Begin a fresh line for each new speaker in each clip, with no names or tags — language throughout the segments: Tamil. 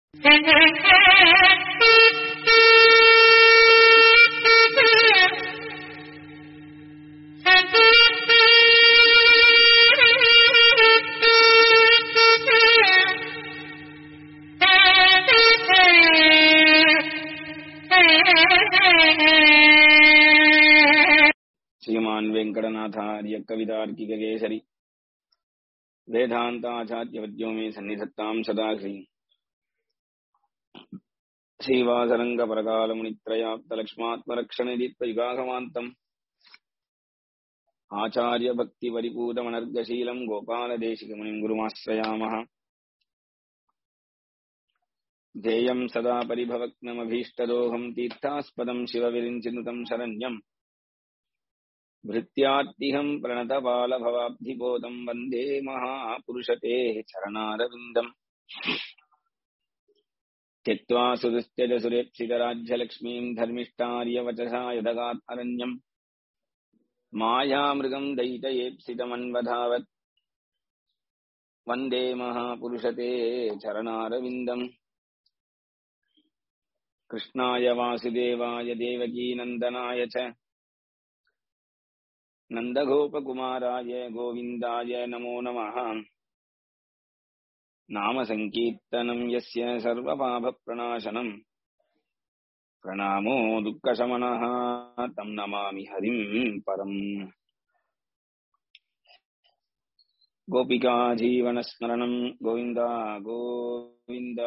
श्रीमान् वेङ्कटनाथार्य कवितार्किककेसरि वेदान्ताचार्यवद्यो मे सन्निधत्ताम् सदा श्री श्रीवासरङ्गपरकालमुनित्रयाप्तलक्ष्मात्मरक्षणदित्वयुगागमान्तम् आचार्यभक्तिपरिपूतमनर्गशीलम् गोपालदेशिकमुनिम् गुरुमाश्रयामः ध्येयम् सदा परिभवक्नमभीष्टदोहम् तीर्थास्पदम् शिवविरिञ्चिनुतम् शरण्यम् भृत्यार्तिहम् प्रणतबालभवाब्धिबोधम् वन्दे महापुरुषतेः चरणारविन्दम् त्यक्त्वा सुदुस्त्यजसुरेप्सितराज्यलक्ष्मीम् धर्मिष्ठार्यवचसा यदगात् अरण्यम् मायामृगम् दयितयेप्सितमन्वधावत् वन्दे महापुरुषते चरणारविन्दम् कृष्णाय वासुदेवाय देवकीनन्दनाय च नन्दगोपकुमाराय गोविन्दाय नमो नमः नामसङ्कीर्तनम् यस्य सर्वपापप्रणाशनम् प्रणामो दुःखशमनः तम् नमामि हरिम् परम् गोपिका जीवनस्मरणम् गोविन्द गोविन्द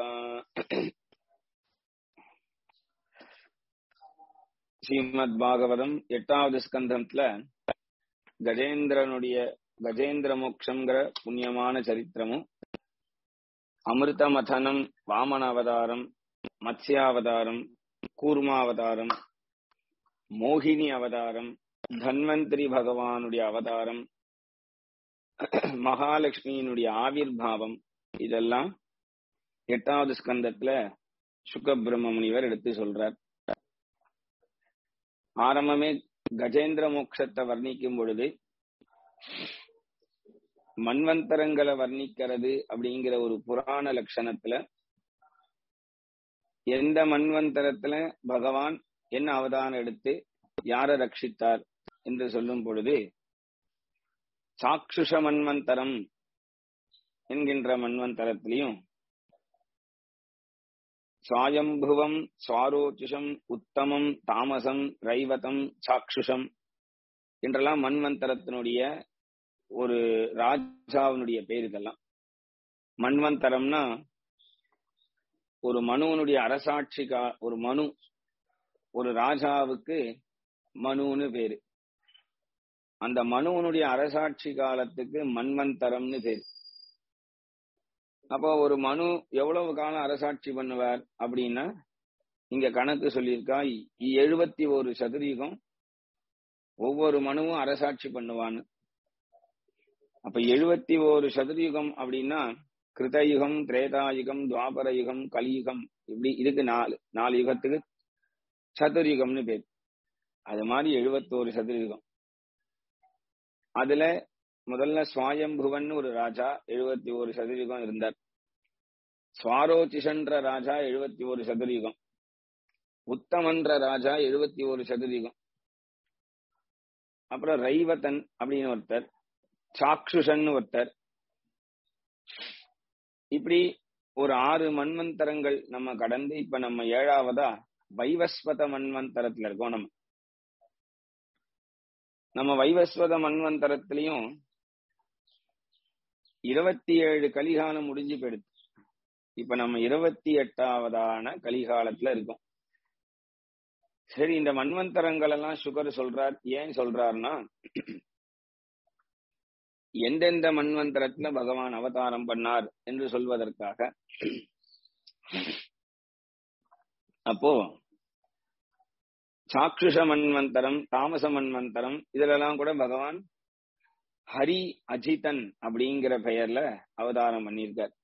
ஸ்ரீமத் பாகவதம் எட்டாவது ஸ்கந்தத்துல கஜேந்திரனுடைய கஜேந்திர மோக்ஷங்கிற புண்ணியமான சரித்திரமும் அமிர்த மதனம் வாமன அவதாரம் மத்ஸ்யாவதாரம் கூர்மாவதாரம் மோகினி அவதாரம் தன்வந்திரி பகவானுடைய அவதாரம் மகாலட்சுமியினுடைய ஆவிர்வாவம் இதெல்லாம் எட்டாவது ஸ்கந்தத்துல சுகபிரம்ம முனிவர் எடுத்து சொல்றார் ஆரம்பமே கஜேந்திர மோட்சத்தை வர்ணிக்கும் பொழுது மன்வந்தரங்களை வர்ணிக்கிறது அப்படிங்கிற ஒரு புராண லட்சணத்துல எந்த மன்வந்தரத்துல பகவான் என்ன அவதானம் எடுத்து யார ரட்சித்தார் என்று சொல்லும் பொழுது சாக்ஷுஷ மன்வந்தரம் என்கின்ற மன்வந்தரத்திலையும் சுவாயம்புவம் சுவாரோச்சுஷம் உத்தமம் தாமசம் ரைவதம் சாக்ஷுஷம் என்றெல்லாம் மண்வந்தரத்தினுடைய ஒரு ராஜாவினுடைய பேர் இதெல்லாம் மண்வந்தரம்னா ஒரு மனுவனுடைய அரசாட்சி கா ஒரு மனு ஒரு ராஜாவுக்கு மனுன்னு பேரு அந்த மனுவனுடைய அரசாட்சி காலத்துக்கு மண்வந்தரம்னு பேரு அப்போ ஒரு மனு எவ்வளவு காலம் அரசாட்சி பண்ணுவார் அப்படின்னா இங்க கணக்கு சொல்லியிருக்கா எழுபத்தி ஒரு சதுரீகம் ஒவ்வொரு மனுவும் அரசாட்சி பண்ணுவான்னு அப்ப எழுபத்தி ஒரு சதுரயுகம் அப்படின்னா கிருதயுகம் திரேதாயுகம் துவாபர யுகம் கலியுகம் இப்படி இதுக்கு நாலு நாலு யுகத்துக்கு சதுர்யுகம்னு பேர் அது மாதிரி எழுபத்தோரு சதுரயுகம் அதுல முதல்ல சுவாயம்புவன் ஒரு ராஜா எழுபத்தி ஒரு சதுரயுகம் இருந்தார் சுவாரோச்சிஷன்ற ராஜா எழுபத்தி ஒரு சதுரயுகம் உத்தமன்ற ராஜா எழுபத்தி ஒரு சதுரயுகம் அப்புறம் ரைவதன் அப்படின்னு ஒருத்தர் சாக்ஷுஷன் ஒருத்தர் இப்படி ஒரு ஆறு மண்வந்தரங்கள் நம்ம கடந்து இப்ப நம்ம ஏழாவதா வைவஸ்வத மண்வந்தரத்துல இருக்கோம் நம்ம நம்ம வைவஸ்வத மண்வந்தரத்திலையும் இருபத்தி ஏழு கலிகாலம் முடிஞ்சு போயிடுது இப்ப நம்ம இருபத்தி எட்டாவதான கலிகாலத்துல இருக்கோம் சரி இந்த மண்வந்தரங்கள் எல்லாம் சுகர் சொல்றார் ஏன் சொல்றாருன்னா எந்தெந்த மண்வந்தரத்துல பகவான் அவதாரம் பண்ணார் என்று சொல்வதற்காக அப்போ சாக்ஷுஷ மண்வந்தரம் தாமச மண்வந்தரம் இதுலெல்லாம் கூட பகவான் ஹரி அஜிதன் அப்படிங்கிற பெயர்ல அவதாரம் பண்ணியிருக்கார்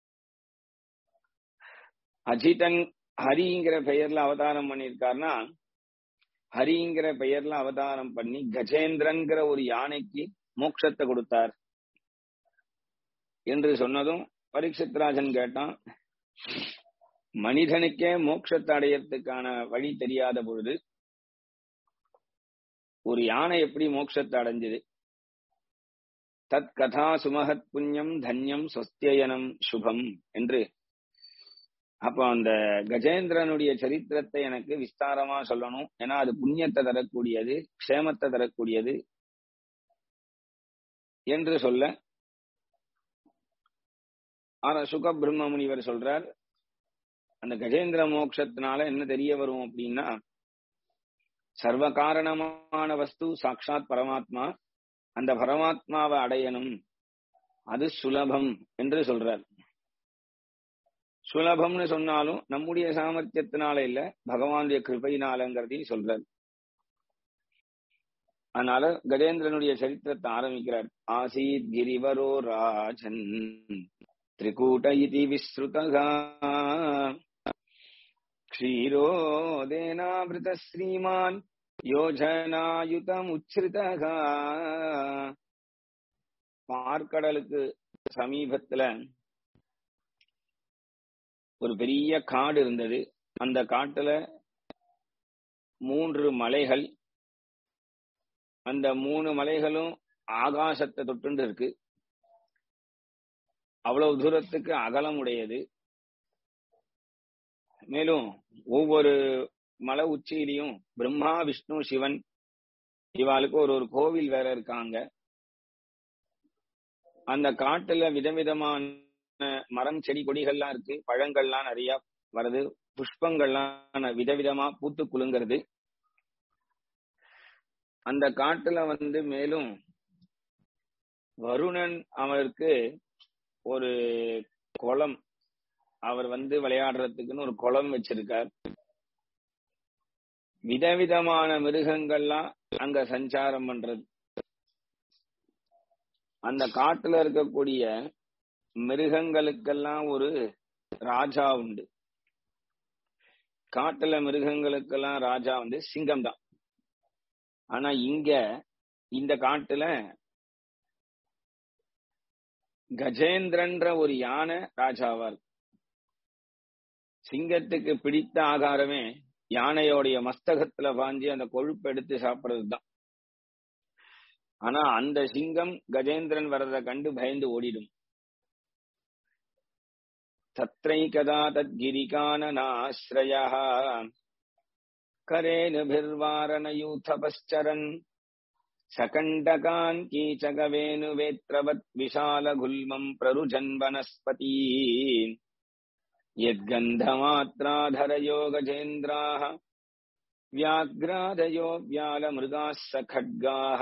அஜிதன் ஹரிங்கிற பெயர்ல அவதாரம் பண்ணியிருக்காருன்னா ஹரிங்கிற பெயர்ல அவதாரம் பண்ணி கஜேந்திரன்கிற ஒரு யானைக்கு மோட்சத்தை கொடுத்தார் என்று சொன்னதும் பரீட்சித்ராஜன் கேட்டான் மனிதனுக்கே மோட்சத்தை அடையறதுக்கான வழி தெரியாத பொழுது ஒரு யானை எப்படி மோட்சத்தை அடைஞ்சது தத் கதா சுமகத் புண்ணியம் தன்யம் சொஸ்தியனம் சுபம் என்று அப்போ அந்த கஜேந்திரனுடைய சரித்திரத்தை எனக்கு விஸ்தாரமா சொல்லணும் ஏன்னா அது புண்ணியத்தை தரக்கூடியது க்ஷேமத்தை தரக்கூடியது என்று சொல்ல ஆனா சுக பிரம்ம முனிவர் சொல்றார் அந்த கஜேந்திர மோட்சத்தினால என்ன தெரிய வரும் அப்படின்னா சர்வ காரணமான வஸ்து சாட்சாத் பரமாத்மா அந்த பரமாத்மாவை அடையணும் அது சுலபம் என்று சொல்றார் சுலபம்னு சொன்னாலும் நம்முடைய சாமர்த்தியத்தினால இல்ல பகவானுடைய கிருபையினாலங்கிறதையும் சொல்றார் அதனால கஜேந்திரனுடைய சரித்திரத்தை ஆரம்பிக்கிறார் ஆசீத் கிரிவரோ ராஜன் திரிகூட்ட இதி விஸ்ருதகா क्षीरोदेनावृत श्रीमान् யோஜனாயுதமுச்சிருதகா பார்க்கடலுக்கு சமீபத்துல ஒரு பெரிய காடு இருந்தது அந்த காட்டுல மூன்று மலைகள் அந்த மூணு மலைகளும் ஆகாசத்தை தொட்டுண்டு இருக்கு அவ்வளவு தூரத்துக்கு அகலம் உடையது மேலும் ஒவ்வொரு மலை உச்சியிலையும் பிரம்மா விஷ்ணு சிவன் இவாளுக்கு ஒரு ஒரு கோவில் வேற இருக்காங்க அந்த காட்டுல விதவிதமான மரம் செடி கொடிகள்லாம் இருக்கு பழங்கள்லாம் நிறைய வருது புஷ்பங்கள்லாம் விதவிதமா பூத்து குலுங்கிறது அந்த காட்டுல வந்து மேலும் வருணன் அவருக்கு ஒரு குளம் அவர் வந்து விளையாடுறதுக்குன்னு ஒரு குளம் வச்சிருக்கார் விதவிதமான மிருகங்கள்லாம் அங்க சஞ்சாரம் பண்றது அந்த காட்டுல இருக்கக்கூடிய மிருகங்களுக்கெல்லாம் ஒரு ராஜா உண்டு காட்டுல மிருகங்களுக்கெல்லாம் ராஜா வந்து சிங்கம் தான் ஆனா இங்க இந்த காட்டுல கஜேந்திரன்ற ஒரு யானை ராஜாவா இருக்கு சிங்கத்துக்கு பிடித்த ஆகாரமே யானையோடைய மஸ்தகத்துல பாஞ்சி அந்த கொழுப்பு எடுத்து சாப்பிடுறது தான் ஆனா அந்த சிங்கம் கஜேந்திரன் வரத கண்டு பயந்து ஓடிடும் தத்ரைகதா தத்கிரிகானனாஸ்ரய கரேனுபிர்வாரணயூதபஸ்சரன் சகண்டகான் கீச்சகவேணுவேத்ரவத் விஷாலகுல்மம் பிரருஜன் வனஸ்பதி यद्गन्धमात्राधरयो गजेन्द्राः व्याघ्रादयो व्यालमृगाः सखड्गाः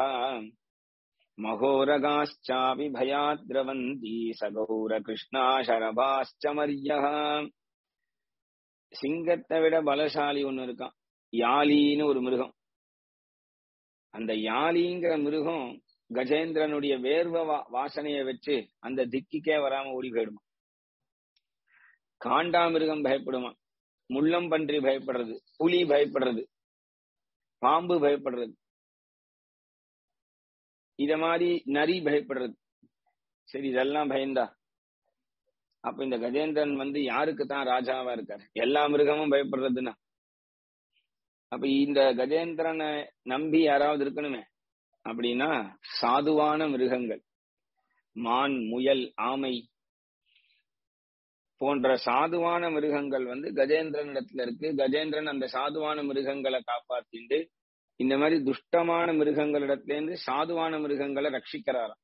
महोरगाश्चापि भयाद्रवन्ती सगौरकृष्णाशरभाश्च मर्यः சிங்கத்தை விட பலசாலி ஒண்ணு இருக்கான் யாலின்னு ஒரு மிருகம் அந்த யாலிங்கிற மிருகம் கஜேந்திரனுடைய வேர்வ வாசனையை வச்சு அந்த திக்கிக்கே வராம ஓடி போயிடுமா காண்டாமிருகம் பயப்படுமா முள்ளம் பன்றி பயப்படுறது புலி பயப்படுறது பாம்பு பயப்படுறது இத மாதிரி நரி பயப்படுறது சரி இதெல்லாம் பயந்தா அப்ப இந்த கஜேந்திரன் வந்து யாருக்கு தான் ராஜாவா இருக்காரு எல்லா மிருகமும் பயப்படுறதுன்னா அப்ப இந்த கஜேந்திரனை நம்பி யாராவது இருக்கணுமே அப்படின்னா சாதுவான மிருகங்கள் மான் முயல் ஆமை போன்ற சாதுவான மிருகங்கள் வந்து கஜேந்திரன் இடத்துல இருக்கு கஜேந்திரன் அந்த சாதுவான மிருகங்களை காப்பாத்திண்டு இந்த மாதிரி துஷ்டமான மிருகங்களிடத்துல இருந்து சாதுவான மிருகங்களை ரட்சிக்கிறாராம்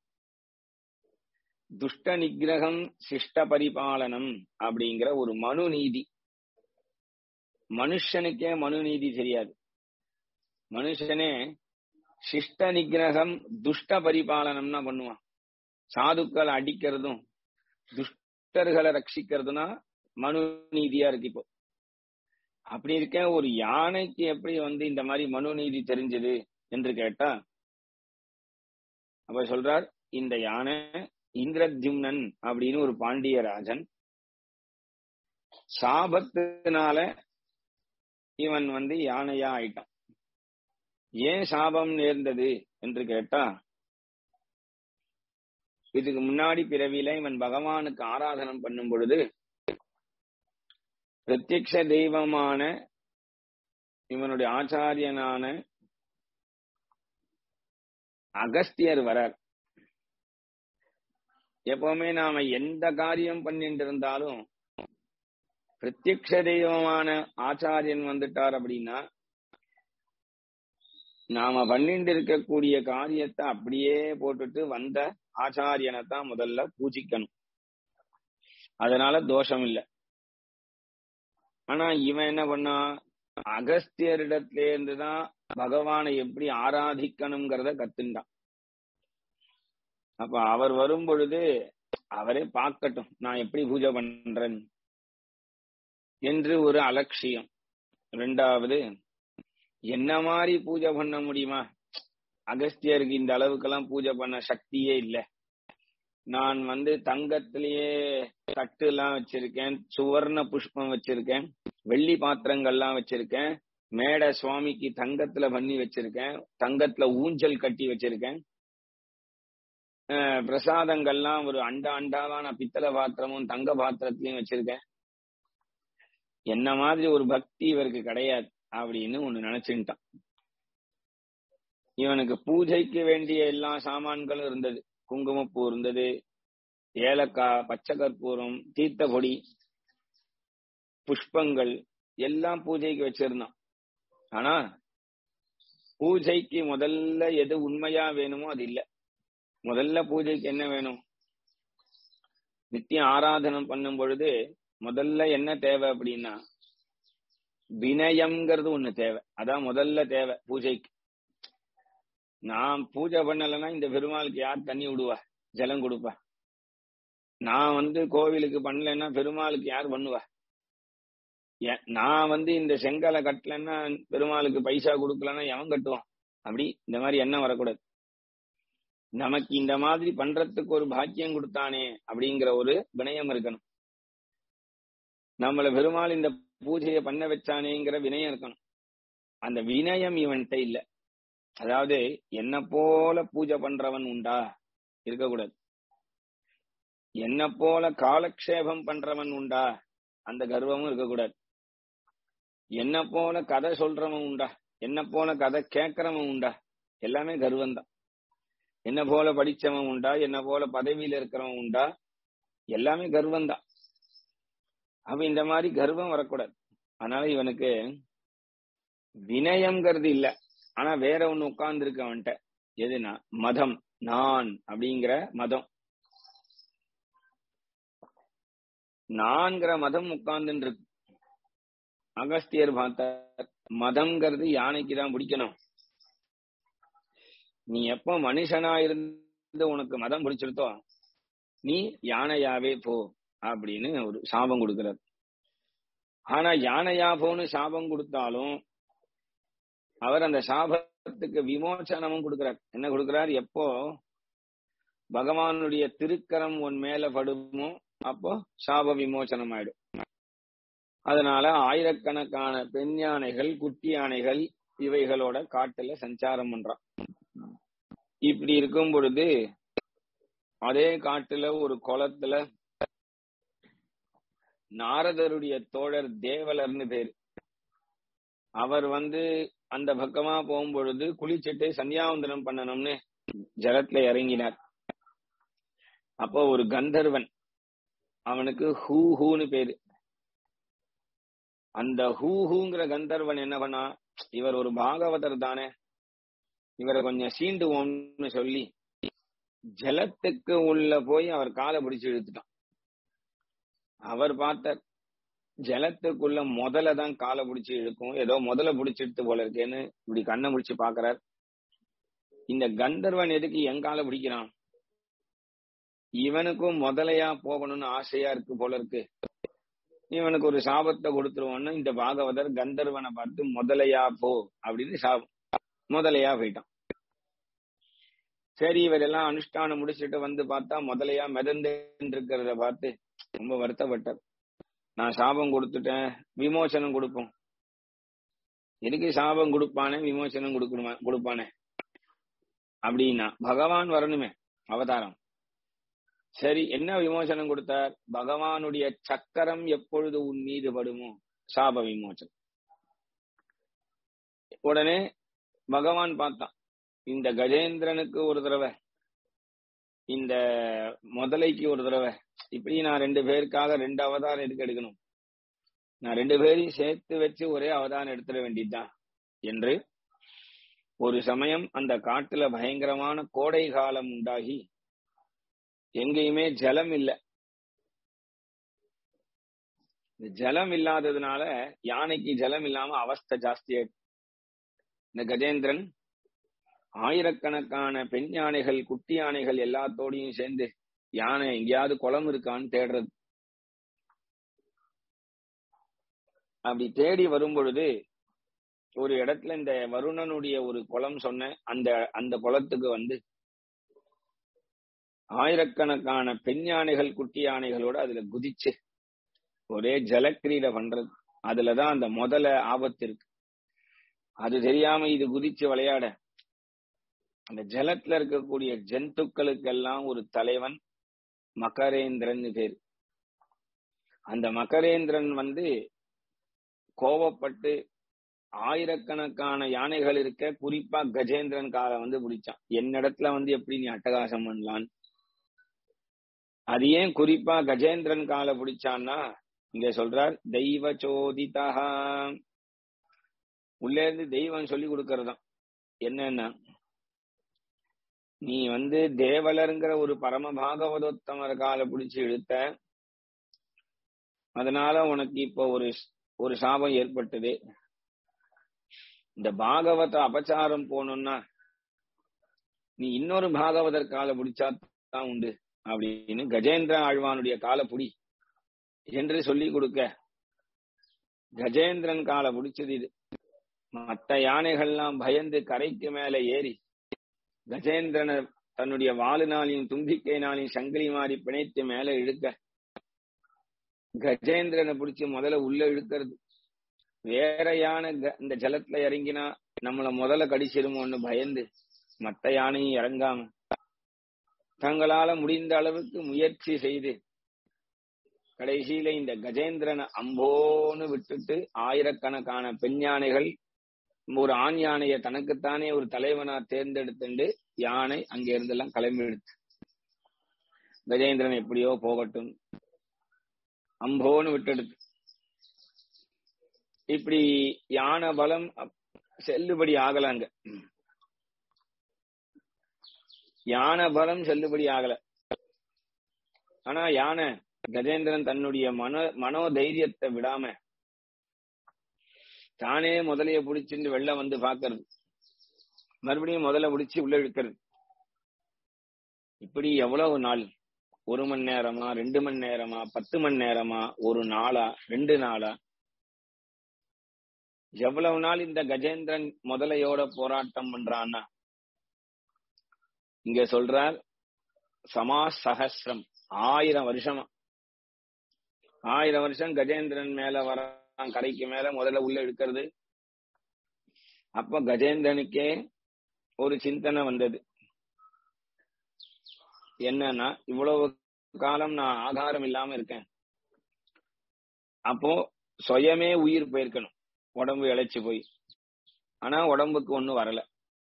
துஷ்ட நிகிரகம் சிஷ்ட பரிபாலனம் அப்படிங்கிற ஒரு மனு நீதி மனுஷனுக்கே மனு நீதி தெரியாது மனுஷனே சிஷ்ட நிகிரகம் துஷ்ட பரிபாலனம்னா பண்ணுவான் சாதுக்கள் அடிக்கிறதும் துஷ்டர்களை ரட்சிக்கிறதுனா மனு நீதியா இருக்கு இப்போ அப்படி இருக்க ஒரு யானைக்கு எப்படி வந்து இந்த மாதிரி மனு நீதி தெரிஞ்சது என்று கேட்டா அப்ப சொல்றார் இந்த யானை இந்திரத்யும்னன் அப்படின்னு ஒரு பாண்டிய ராஜன் சாபத்தினால இவன் வந்து யானையா ஆயிட்டான் ஏன் சாபம் நேர்ந்தது என்று கேட்டா இதுக்கு முன்னாடி பிறவியில இவன் பகவானுக்கு ஆராதனம் பண்ணும் பொழுது பிரத்யக்ஷ தெய்வமான இவனுடைய ஆச்சாரியனான அகஸ்தியர் வரார் எப்பவுமே நாம எந்த காரியம் பண்ணிட்டு இருந்தாலும் பிரத்யக்ஷ தெய்வமான ஆச்சாரியன் வந்துட்டார் அப்படின்னா நாம பண்ணிட்டு இருக்கக்கூடிய காரியத்தை அப்படியே போட்டுட்டு வந்த ஆச்சாரியனை தான் முதல்ல பூஜிக்கணும் அதனால தோஷம் இல்லை ஆனா இவன் என்ன பண்ணா அகஸ்தியரிடத்துல இருந்துதான் பகவானை எப்படி ஆராதிக்கணுங்கிறத கத்துண்டான் அப்ப அவர் வரும் பொழுது அவரே பார்க்கட்டும் நான் எப்படி பூஜை பண்றேன் என்று ஒரு அலட்சியம் ரெண்டாவது என்ன மாதிரி பூஜை பண்ண முடியுமா அகஸ்தியருக்கு இந்த அளவுக்கெல்லாம் பூஜை பண்ண சக்தியே இல்லை நான் வந்து தங்கத்திலேயே தட்டு எல்லாம் வச்சிருக்கேன் சுவர்ண புஷ்பம் வச்சிருக்கேன் வெள்ளி பாத்திரங்கள்லாம் வச்சிருக்கேன் மேடை சுவாமிக்கு தங்கத்துல பண்ணி வச்சிருக்கேன் தங்கத்துல ஊஞ்சல் கட்டி வச்சிருக்கேன் பிரசாதங்கள்லாம் ஒரு அண்டா அண்டாவான பித்தளை பாத்திரமும் தங்க பாத்திரத்திலையும் வச்சிருக்கேன் என்ன மாதிரி ஒரு பக்தி இவருக்கு கிடையாது அப்படின்னு ஒண்ணு நினைச்சுட்டான் இவனுக்கு பூஜைக்கு வேண்டிய எல்லா சாமான்களும் இருந்தது குங்குமப்பூ இருந்தது ஏலக்காய் பச்சை கற்பூரம் தீர்த்த கொடி புஷ்பங்கள் எல்லாம் பூஜைக்கு வச்சிருந்தான் ஆனா பூஜைக்கு முதல்ல எது உண்மையா வேணுமோ அது இல்ல முதல்ல பூஜைக்கு என்ன வேணும் நித்தியம் ஆராதனம் பண்ணும் பொழுது முதல்ல என்ன தேவை அப்படின்னா வினயம்ங்கிறது ஒண்ணு தேவை அதான் முதல்ல தேவை பூஜைக்கு நான் பூஜை பண்ணலைன்னா இந்த பெருமாளுக்கு யார் தண்ணி விடுவா ஜலம் கொடுப்பா நான் வந்து கோவிலுக்கு பண்ணலைன்னா பெருமாளுக்கு யார் பண்ணுவா நான் வந்து இந்த செங்கலை கட்டலைன்னா பெருமாளுக்கு பைசா கொடுக்கலன்னா எவன் கட்டுவான் அப்படி இந்த மாதிரி எண்ணம் வரக்கூடாது நமக்கு இந்த மாதிரி பண்றதுக்கு ஒரு பாக்கியம் கொடுத்தானே அப்படிங்கிற ஒரு வினயம் இருக்கணும் நம்மள பெருமாள் இந்த பூஜையை பண்ண வச்சானேங்கிற வினயம் இருக்கணும் அந்த வினயம் இவன்கிட்ட இல்ல அதாவது என்ன போல பூஜை பண்றவன் உண்டா இருக்கக்கூடாது என்ன போல காலக்ஷேபம் பண்றவன் உண்டா அந்த கர்வமும் இருக்கக்கூடாது என்ன போல கதை சொல்றவன் உண்டா என்ன போல கதை கேட்கறவன் உண்டா எல்லாமே கர்வம் தான் என்ன போல படிச்சவன் உண்டா என்ன போல பதவியில இருக்கிறவன் உண்டா எல்லாமே கர்வம் தான் அவ இந்த மாதிரி கர்வம் வரக்கூடாது அதனால இவனுக்கு வினயம்ங்கிறது இல்ல ஆனா வேற ஒண்ணு உட்கார்ந்து இருக்கு அவன்கிட்ட எதுனா மதம் நான் அப்படிங்கிற மதம் நான்கிற மதம் உட்கார்ந்து இருக்கு அகஸ்தியர் பார்த்த மதம்ங்கிறது யானைக்கு தான் பிடிக்கணும் நீ எப்ப மனுஷனா இருந்து உனக்கு மதம் பிடிச்சிருத்தோ நீ யானையாவே போ அப்படின்னு ஒரு சாபம் கொடுக்கிறார் ஆனா யானையா போன்னு சாபம் கொடுத்தாலும் அவர் அந்த சாபத்துக்கு விமோச்சனமும் கொடுக்கிறார் என்ன கொடுக்கிறார் எப்போ பகவானுடைய திருக்கரம் உன் மேல படுமோ அப்போ சாப விமோச்சனம் ஆயிடும் அதனால ஆயிரக்கணக்கான பெண் யானைகள் குட்டி யானைகள் இவைகளோட காட்டுல சஞ்சாரம் பண்றான் இப்படி இருக்கும் பொழுது அதே காட்டுல ஒரு குளத்துல நாரதருடைய தோழர் தேவலர்னு பேரு அவர் வந்து அந்த பக்கமா போகும்பொழுது குளிச்சுட்டு சந்தியாவந்தனம் பண்ணணும்னு ஜலத்துல இறங்கினார் அப்போ ஒரு கந்தர்வன் அவனுக்கு ஹூ ஹூன்னு பேரு அந்த ஹூ ஹூங்கிற கந்தர்வன் என்ன பண்ணா இவர் ஒரு பாகவதர் தானே இவரை கொஞ்சம் சீண்டுவோம்னு சொல்லி ஜலத்துக்கு உள்ள போய் அவர் காலை பிடிச்சு இழுத்துட்டான் அவர் பார்த்த ஜலத்துக்குள்ள முதல்ல தான் காலை பிடிச்சி இழுக்கும் ஏதோ முதல்ல பிடிச்சி எடுத்து போல இருக்கேன்னு இப்படி கண்ணை முடிச்சு பாக்குறார் இந்த கந்தர்வன் எதுக்கு என் காலை பிடிக்கிறான் இவனுக்கும் முதலையா போகணும்னு ஆசையா இருக்கு போல இருக்கு இவனுக்கு ஒரு சாபத்தை கொடுத்துருவோன்னு இந்த பாகவதர் கந்தர்வனை பார்த்து முதலையா போ அப்படின்னு சாபம் முதலையா போயிட்டான் சரி இவர் எல்லாம் அனுஷ்டானம் முடிச்சுட்டு வந்து பார்த்தா முதலையா மிதந்து இருக்கிறத பார்த்து ரொம்ப வருத்தப்பட்டார் நான் சாபம் கொடுத்துட்டேன் விமோசனம் கொடுப்போம் எதுக்கு சாபம் கொடுப்பானே விமோசனம் கொடுக்கணுமா கொடுப்பானே அப்படின்னா பகவான் வரணுமே அவதாரம் சரி என்ன விமோசனம் கொடுத்தார் பகவானுடைய சக்கரம் எப்பொழுது உன் மீது படுமோ சாப விமோசனம் உடனே பகவான் பார்த்தான் இந்த கஜேந்திரனுக்கு ஒரு தடவை இந்த முதலைக்கு ஒரு தடவை இப்படி நான் ரெண்டு பேருக்காக ரெண்டு அவதாரம் எதுக்கு எடுக்கணும் நான் ரெண்டு பேரையும் சேர்த்து வச்சு ஒரே அவதாரம் எடுத்துட வேண்டியதுதான் என்று ஒரு சமயம் அந்த காட்டுல பயங்கரமான கோடை காலம் உண்டாகி எங்கேயுமே ஜலம் இல்லை ஜலம் இல்லாததுனால யானைக்கு ஜலம் இல்லாம அவஸ்தை ஜாஸ்தியா இந்த கஜேந்திரன் ஆயிரக்கணக்கான பெண் யானைகள் குட்டி யானைகள் எல்லாத்தோடையும் சேர்ந்து யானை எங்கேயாவது குளம் இருக்கான்னு தேடுறது அப்படி தேடி வரும் பொழுது ஒரு இடத்துல இந்த வருணனுடைய ஒரு குளம் சொன்ன அந்த அந்த குளத்துக்கு வந்து ஆயிரக்கணக்கான பெண் யானைகள் குட்டி யானைகளோட அதுல குதிச்சு ஒரே ஜலக்கிரீட பண்றது அதுலதான் அந்த முதல ஆபத்து இருக்கு அது தெரியாம இது குதிச்சு விளையாட அந்த ஜலத்துல இருக்கக்கூடிய ஜந்துக்களுக்கெல்லாம் ஒரு தலைவன் மகரேந்திரன் பேர் அந்த மகரேந்திரன் வந்து கோவப்பட்டு ஆயிரக்கணக்கான யானைகள் இருக்க குறிப்பா கஜேந்திரன் காலை வந்து பிடிச்சான் என்னிடத்துல வந்து எப்படி நீ அட்டகாசம் பண்ணலான் அது ஏன் குறிப்பா கஜேந்திரன் காலை பிடிச்சான்னா இங்க சொல்றார் தெய்வ சோதிதா உள்ளே இருந்து தெய்வம் சொல்லி கொடுக்கறதாம் என்னன்னா நீ வந்து தேவலருங்கிற ஒரு பரம பாகவதோத்தமர் காலை பிடிச்சு இழுத்த அதனால உனக்கு இப்போ ஒரு ஒரு சாபம் ஏற்பட்டது இந்த பாகவத அபச்சாரம் போகணும்னா நீ இன்னொரு பாகவதர் காலை பிடிச்சா தான் உண்டு அப்படின்னு கஜேந்திர ஆழ்வானுடைய காலை புடி என்று சொல்லி கொடுக்க கஜேந்திரன் காலை பிடிச்சது இது மற்ற யானைகள்லாம் பயந்து கரைக்கு மேல ஏறி கஜேந்திரனை தன்னுடைய வாளுனாலையும் தும்பிக்கைனாலையும் சங்கிலி மாறி பிணைத்து மேல இழுக்க கஜேந்திரனை பிடிச்சி முதல்ல உள்ள இழுக்கிறது வேற யானை இந்த ஜலத்துல இறங்கினா நம்மள முதல்ல கடிச்சிருமோன்னு பயந்து மத்த யானையும் இறங்காம தங்களால முடிந்த அளவுக்கு முயற்சி செய்து கடைசியில இந்த கஜேந்திரனை அம்போன்னு விட்டுட்டு ஆயிரக்கணக்கான பெண் யானைகள் ஒரு ஆண் யானையை தனக்குத்தானே ஒரு தலைவனா தேர்ந்தெடுத்துண்டு யானை அங்க இருந்தெல்லாம் கிளம்பி எடுத்து கஜேந்திரன் எப்படியோ போகட்டும் அம்போன்னு விட்டெடுத்து இப்படி யானை பலம் செல்லுபடி ஆகலாங்க யானை பலம் செல்லுபடி ஆகல ஆனா யானை கஜேந்திரன் தன்னுடைய மனோ மனோ தைரியத்தை விடாம தானே முதலைய பிடிச்சிட்டு வெளில வந்து பாக்குறது மறுபடியும் முதல்ல பிடிச்சி உள்ள இழுக்கிறது இப்படி எவ்வளவு நாள் ஒரு மணி நேரமா ரெண்டு மணி நேரமா பத்து மணி நேரமா ஒரு நாளா ரெண்டு நாளா எவ்வளவு நாள் இந்த கஜேந்திரன் முதலையோட போராட்டம் பண்றான்னா இங்க சொல்றார் சமா சகசிரம் ஆயிரம் வருஷமா ஆயிரம் வருஷம் கஜேந்திரன் மேல வர கரைக்கு மேல முதல்ல உள்ள எடுக்கிறது அப்ப கஜேந்திரனுக்கே ஒரு சிந்தனை வந்தது என்னன்னா இவ்வளவு காலம் நான் ஆகாரம் இல்லாம இருக்கேன் அப்போ சுயமே உயிர் போயிருக்கணும் உடம்பு இழைச்சு போய் ஆனா உடம்புக்கு ஒண்ணும் வரல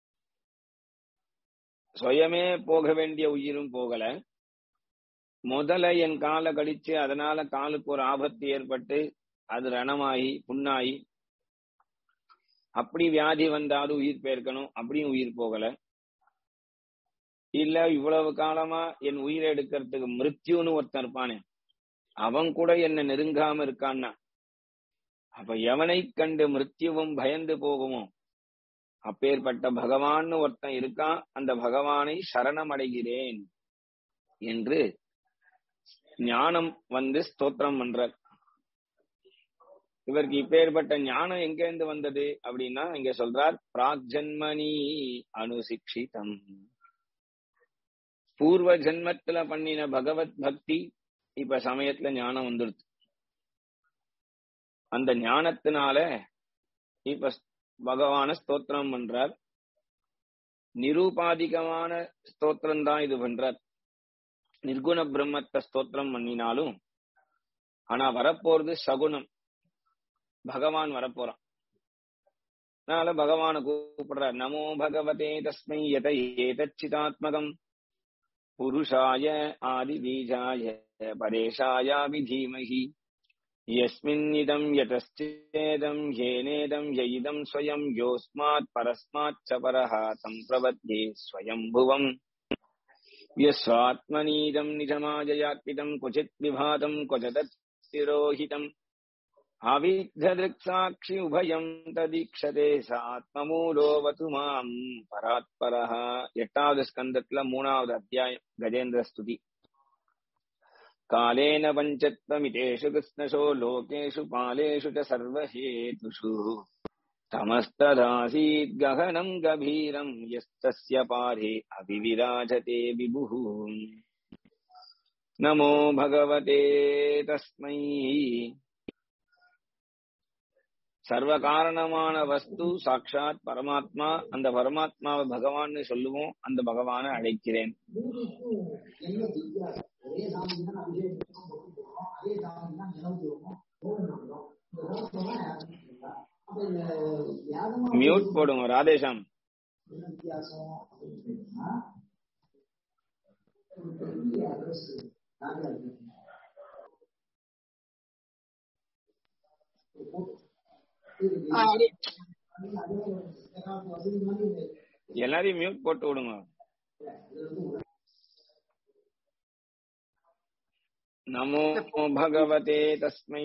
சுயமே போக வேண்டிய உயிரும் போகல முதல்ல என் காலை கடிச்சு அதனால காலுக்கு ஒரு ஆபத்து ஏற்பட்டு அது ரணமாயி புண்ணாயி அப்படி வியாதி வந்தாலும் உயிர் போயிருக்கணும் அப்படியும் உயிர் போகல இல்ல இவ்வளவு காலமா என் உயிரை எடுக்கிறதுக்கு மிருத்யுன்னு ஒருத்தன் இருப்பானே அவன் கூட என்ன நெருங்காம இருக்கான்னா அப்ப எவனை கண்டு மிருத்யுவும் பயந்து போகுமோ அப்பேற்பட்ட பகவான் ஒருத்தன் இருக்கான் அந்த பகவானை சரணமடைகிறேன் என்று ஞானம் வந்து ஸ்தோத்திரம் பண்றார் இவருக்கு இப்பேற்பட்ட ஞானம் எங்க இருந்து வந்தது அப்படின்னா இங்க சொல்றார் பிராக்ஜன்மணி அனுசிக்ஷிதம் பூர்வ ஜென்மத்துல பண்ணின பகவத் பக்தி இப்ப சமயத்துல ஞானம் வந்துடுது அந்த ஞானத்தினால இப்ப பகவான ஸ்தோத்திரம் பண்றார் நிரூபாதிகமான ஸ்தோத்திரம் தான் இது பண்றார் நிர்குண பிரம்மத்தை ஸ்தோத்திரம் பண்ணினாலும் ஆனா வரப்போறது சகுனம் பகவான் வரப்போறான் அதனால பகவான கூப்பிடுறார் நமோ பகவதே தஸ்மை எத ஏதச்சிதாத்மகம் புருஷாய ஆதி பீஜாய பரேஷாயாபி தீமஹி यस्मिन्निदम् यतश्चेदम् ह्येनेदम् य इदम् स्वयम् योऽस्मात् परस्माच्च परः तम् प्रपद्ये स्वयम्भुवम् यस्वात्मनीदम् निजमाजयात्पितम् क्वचित् विभातम् क्वचदतिरोहितम् अविद्धदृक्साक्षि उभयम् तदीक्षते स ஆத்மமூலோவத்து மாம் பராத்பரஹ எட்டாவது ஸ்கந்தத்துல மூணாவது அத்தியாயம் கஜேந்திர ஸ்துதி कालेन पञ्चत्वमितेषु कृष्णशो लोकेषु पालेषु च सर्वहेतुषु तमस्तदासीत् गहनम् गभीरम् यस्तस्य पारे अभिविराजते विभुः नमो भगवते तस्मै சர்வகாரணமான வஸ்து சாட்சாத் பரமாத்மா அந்த பரமாத்மாவை பகவான்னு சொல்லுவோம் அந்த பகவானை அழைக்கிறேன்
என்ன வித்தியாசம் ஒரே சாமி தான் அபிஷேகம் போட்டுக்கிறோம் அதே சாமி தான் நிலவுகிறோம் ஹோமம் பண்றோம் இந்த ஹோமம்லாம் அப்ப இந்த யாதமா
மியூட் போடுங்க ராதேஷாம்
என்ன வித்தியாசம் அப்படின்னு கேட்டீங்கன்னா ஒரு பெரிய அட்ரஸ் நாங்க வசதி மாதிரி
எல்லாரையும் மியூட் போட்டு விடுங்க நமோ பகவதே தஸ்மை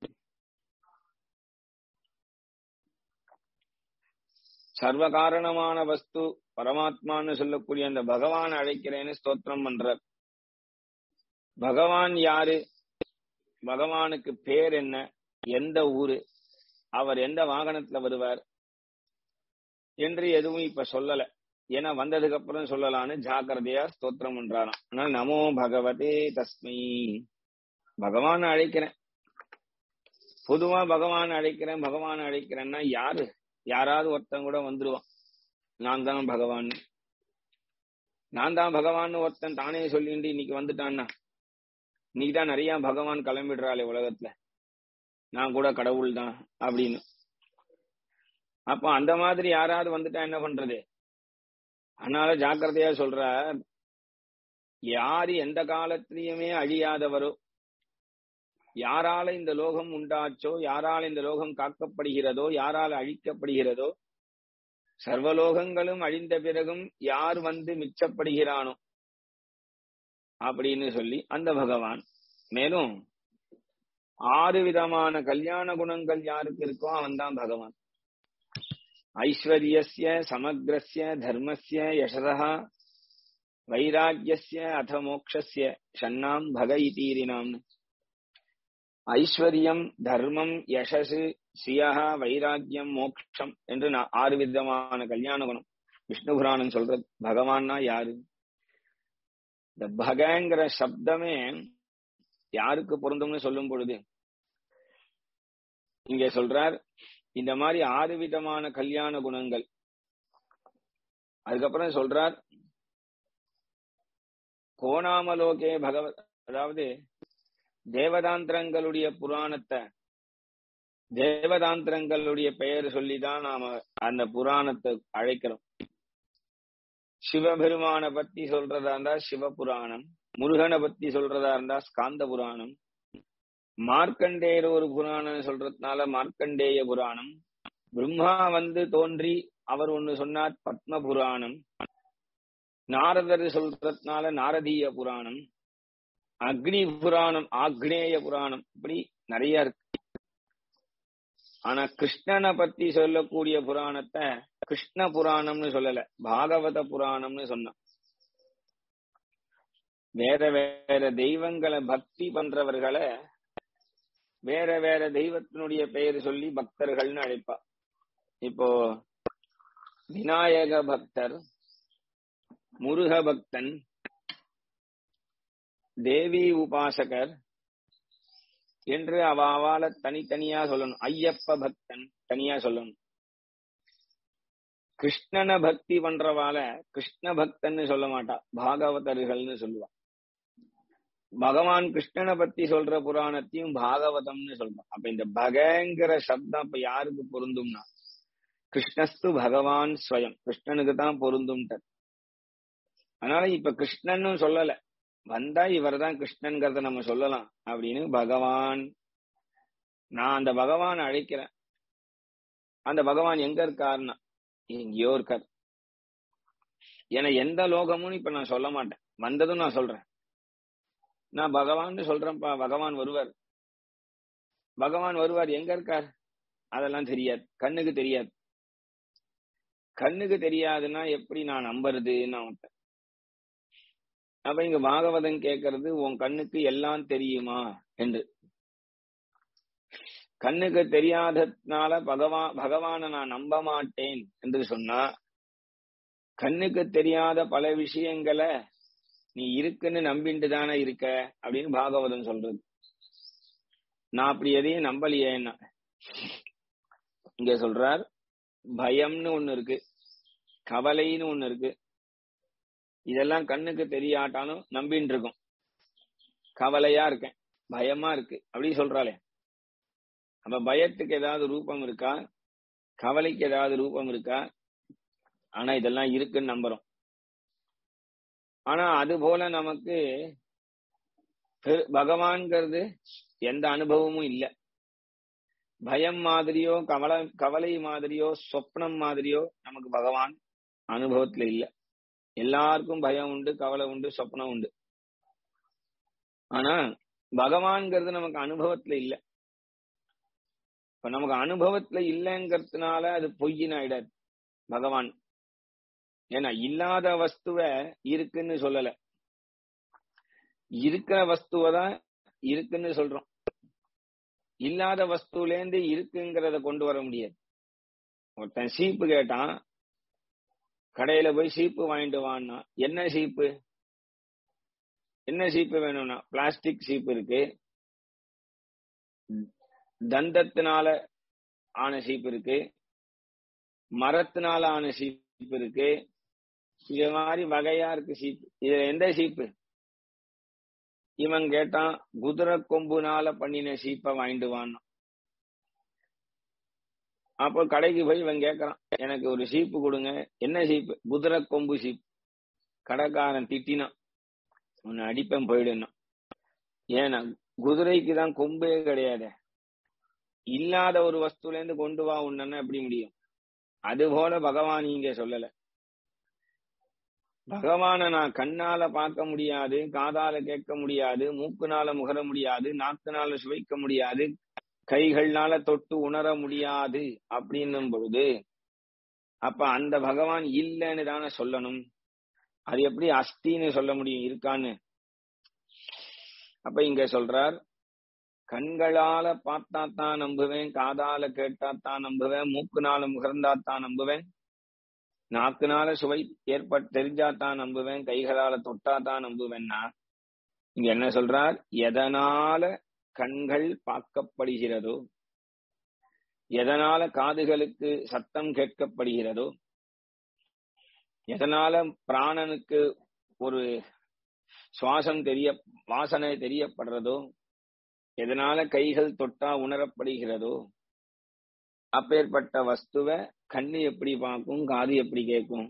சர்வகாரணமான வஸ்து பரமாத்மான்னு சொல்லக்கூடிய அந்த பகவான் அழைக்கிறேன்னு ஸ்தோத்திரம் பண்றார் பகவான் யாரு பகவானுக்கு பேர் என்ன எந்த ஊரு அவர் எந்த வாகனத்துல வருவார் என்று எதுவும் இப்ப சொல்லல ஏன்னா வந்ததுக்கு அப்புறம் சொல்லலான்னு ஜாக்கிரதையா ஸ்தோத்திரம் பண்றாராம் ஆனால் நமோ பகவதே தஸ்மை பகவான் அழைக்கிறேன் பொதுவா பகவான் அழைக்கிறேன் பகவான் அழைக்கிறேன்னா யாரு யாராவது ஒருத்தன் கூட வந்துருவான் நான் தான் பகவான் நான் தான் பகவான் ஒருத்தன் தானே சொல்லிட்டு இன்னைக்கு வந்துட்டான்னா இன்னைக்கு தான் நிறைய பகவான் கிளம்பிடுறாளே உலகத்துல நான் கூட கடவுள் தான் அப்படின்னு அப்ப அந்த மாதிரி யாராவது வந்துட்டா என்ன பண்றது அதனால ஜாக்கிரதையா சொல்ற யாரு எந்த காலத்திலயுமே அழியாதவரோ யாரால இந்த லோகம் உண்டாச்சோ யாரால இந்த லோகம் காக்கப்படுகிறதோ யாரால அழிக்கப்படுகிறதோ சர்வலோகங்களும் அழிந்த பிறகும் யார் வந்து மிச்சப்படுகிறானோ அப்படின்னு சொல்லி அந்த பகவான் மேலும் ஆறு விதமான கல்யாண குணங்கள் யாருக்கு இருக்கோ அவன் தான் பகவான் ஐஸ்வர்யஸ்ய சமக்ரஸ்ய தர்மஸ்ய யசதா வைராக்கியஸ்ய அத மோக்ஷஸ்ய ஷண்ணாம் பக இதீரினாம் ஐஸ்வர்யம் தர்மம் யசஸ் சியா வைராக்கியம் மோக்ஷம் என்று நான் ஆறு விதமான கல்யாண குணம் விஷ்ணு புராணம் சொல்றது பகவான்னா யாரு இந்த பகங்கிற சப்தமே யாருக்கு பொருந்தும்னு சொல்லும் பொழுது இங்க சொல்றார் இந்த மாதிரி ஆறு விதமான கல்யாண குணங்கள் அதுக்கப்புறம் சொல்றார் கோணாமலோகே பகவத் அதாவது தேவதாந்திரங்களுடைய புராணத்தை தேவதாந்திரங்களுடைய பெயர் சொல்லிதான் நாம அந்த புராணத்தை அழைக்கிறோம் சிவபெருமான பத்தி சொல்றதா இருந்தா சிவபுராணம் முருகனை பத்தி சொல்றதா இருந்தா ஸ்காந்த புராணம் மார்க்கண்டேயர் ஒரு புராணம் சொல்றதுனால மார்க்கண்டேய புராணம் பிரம்மா வந்து தோன்றி அவர் ஒண்ணு சொன்னார் பத்ம புராணம் நாரதர் சொல்றதுனால நாரதீய புராணம் அக்னி புராணம் ஆக்னேய புராணம் இப்படி நிறைய இருக்கு ஆனா கிருஷ்ணனை பத்தி சொல்லக்கூடிய புராணத்தை கிருஷ்ண புராணம்னு சொல்லல பாகவத புராணம்னு சொன்னான் வேற வேற தெய்வங்களை பக்தி பண்றவர்களை வேற வேற தெய்வத்தினுடைய பெயர் சொல்லி பக்தர்கள்னு அழைப்பா இப்போ விநாயக பக்தர் முருக பக்தன் தேவி உபாசகர் என்று அவ அவளை தனித்தனியா சொல்லணும் ஐயப்ப பக்தன் தனியா சொல்லணும் கிருஷ்ணனை பக்தி பண்றவால கிருஷ்ண பக்தன்னு சொல்ல மாட்டா பாகவதர்கள்னு சொல்லுவா பகவான் கிருஷ்ணனை பத்தி சொல்ற புராணத்தையும் பாகவதம்னு சொல்றோம் அப்ப இந்த பகங்கிற சப்தம் அப்ப யாருக்கு பொருந்தும்னா கிருஷ்ணஸ்து பகவான் ஸ்வயம் கிருஷ்ணனுக்கு தான் பொருந்தும் அதனால இப்ப கிருஷ்ணன்னு சொல்லல வந்தா இவர் தான் கிருஷ்ணன்கிறத நம்ம சொல்லலாம் அப்படின்னு பகவான் நான் அந்த பகவான் அழைக்கிறேன் அந்த பகவான் எங்க இருக்காருன்னா எங்கேயோ இருக்கார் ஏன்னா எந்த லோகமும் இப்ப நான் சொல்ல மாட்டேன் வந்ததும் நான் சொல்றேன் நான் பகவான் சொல்றேன்ப்பா பகவான் வருவார் பகவான் வருவார் எங்க இருக்கார் அதெல்லாம் தெரியாது கண்ணுக்கு தெரியாது கண்ணுக்கு தெரியாதுன்னா எப்படி நான் நம்புறதுன்னு அவன்கிட்ட அப்ப இங்க பாகவதன் கேட்கறது உன் கண்ணுக்கு எல்லாம் தெரியுமா என்று கண்ணுக்கு தெரியாததுனால பகவான் பகவான நான் நம்ப மாட்டேன் என்று சொன்னா கண்ணுக்கு தெரியாத பல விஷயங்களை நீ இருக்குன்னு நம்பிட்டு தானே இருக்க அப்படின்னு பாகவதன் சொல்றது நான் அப்படி எதையும் நம்பலையேன்னா இங்க சொல்றார் பயம்னு ஒண்ணு இருக்கு கவலைன்னு ஒண்ணு இருக்கு இதெல்லாம் கண்ணுக்கு தெரியாட்டாலும் நம்பின்னு இருக்கும் கவலையா இருக்கேன் பயமா இருக்கு அப்படி சொல்றாளே அப்ப பயத்துக்கு ஏதாவது ரூபம் இருக்கா கவலைக்கு ஏதாவது ரூபம் இருக்கா ஆனா இதெல்லாம் இருக்குன்னு நம்புறோம் ஆனா அது போல நமக்கு பகவான்கிறது எந்த அனுபவமும் இல்லை பயம் மாதிரியோ கவலை கவலை மாதிரியோ சொப்னம் மாதிரியோ நமக்கு பகவான் அனுபவத்துல இல்ல எல்லாருக்கும் பயம் உண்டு கவலை உண்டு சொப்னம் உண்டு ஆனா பகவான்கிறது நமக்கு அனுபவத்துல இல்ல இப்ப நமக்கு அனுபவத்துல இல்லைங்கிறதுனால அது பொய்யின்னு ஆயிடாது பகவான் ஏன்னா இல்லாத வஸ்துவ இருக்குன்னு சொல்லல இருக்கிற வஸ்துவ தான் இருக்குன்னு சொல்றோம் இல்லாத வஸ்துலேருந்து இருக்குங்கிறத கொண்டு வர முடியாது ஒருத்தன் சீப்பு கேட்டான் கடையில போய் சீப்பு வாங்கிட்டு வான்னா என்ன சீப்பு என்ன சீப்பு வேணும்னா பிளாஸ்டிக் சீப்பு இருக்கு தந்தத்தினால ஆன சீப்பு இருக்கு மரத்தினால ஆன சீப்பு இருக்கு இது மாதிரி வகையா இருக்கு சீப்பு இதுல எந்த சீப்பு இவன் கேட்டான் குதிரை கொம்புனால பண்ணின சீப்பை வாங்கிட்டு வான் அப்போ கடைக்கு போய் இவன் கேக்குறான் எனக்கு ஒரு சீப்பு கொடுங்க என்ன சீப்பு குதிரை கொம்பு சீப்பு கடைக்காரன் திட்டினான் உன்னை அடிப்பேன் போயிடுனா ஏன்னா குதிரைக்கு தான் கொம்பே கிடையாது இல்லாத ஒரு வஸ்துல இருந்து கொண்டு வா உன்னா எப்படி முடியும் அது போல பகவான் இங்க சொல்லல பகவான நான் கண்ணால பார்க்க முடியாது காதால கேட்க முடியாது மூக்குனால முகர முடியாது நாக்குனால சுவைக்க முடியாது கைகள்னால தொட்டு உணர முடியாது அப்படின்னும் பொழுது அப்ப அந்த பகவான் இல்லைன்னு தானே சொல்லணும் அது எப்படி அஸ்தின்னு சொல்ல முடியும் இருக்கான்னு அப்ப இங்க சொல்றார் கண்களால பார்த்தா தான் நம்புவேன் காதால கேட்டா தான் நம்புவேன் மூக்குனால முகர்ந்தா தான் நம்புவேன் நாக்குனால சுவை ஏற்பட்டு தெரிஞ்சா தான் நம்புவேன் கைகளால தொட்டா தான் நம்புவேன்னா இங்க என்ன சொல்றார் எதனால கண்கள் பார்க்கப்படுகிறதோ எதனால காதுகளுக்கு சத்தம் கேட்கப்படுகிறதோ எதனால பிராணனுக்கு ஒரு சுவாசம் தெரிய வாசனை தெரியப்படுறதோ எதனால கைகள் தொட்டா உணரப்படுகிறதோ அப்பேற்பட்ட வஸ்துவ கண்ணு எப்படி பார்க்கும் காது எப்படி கேட்கும்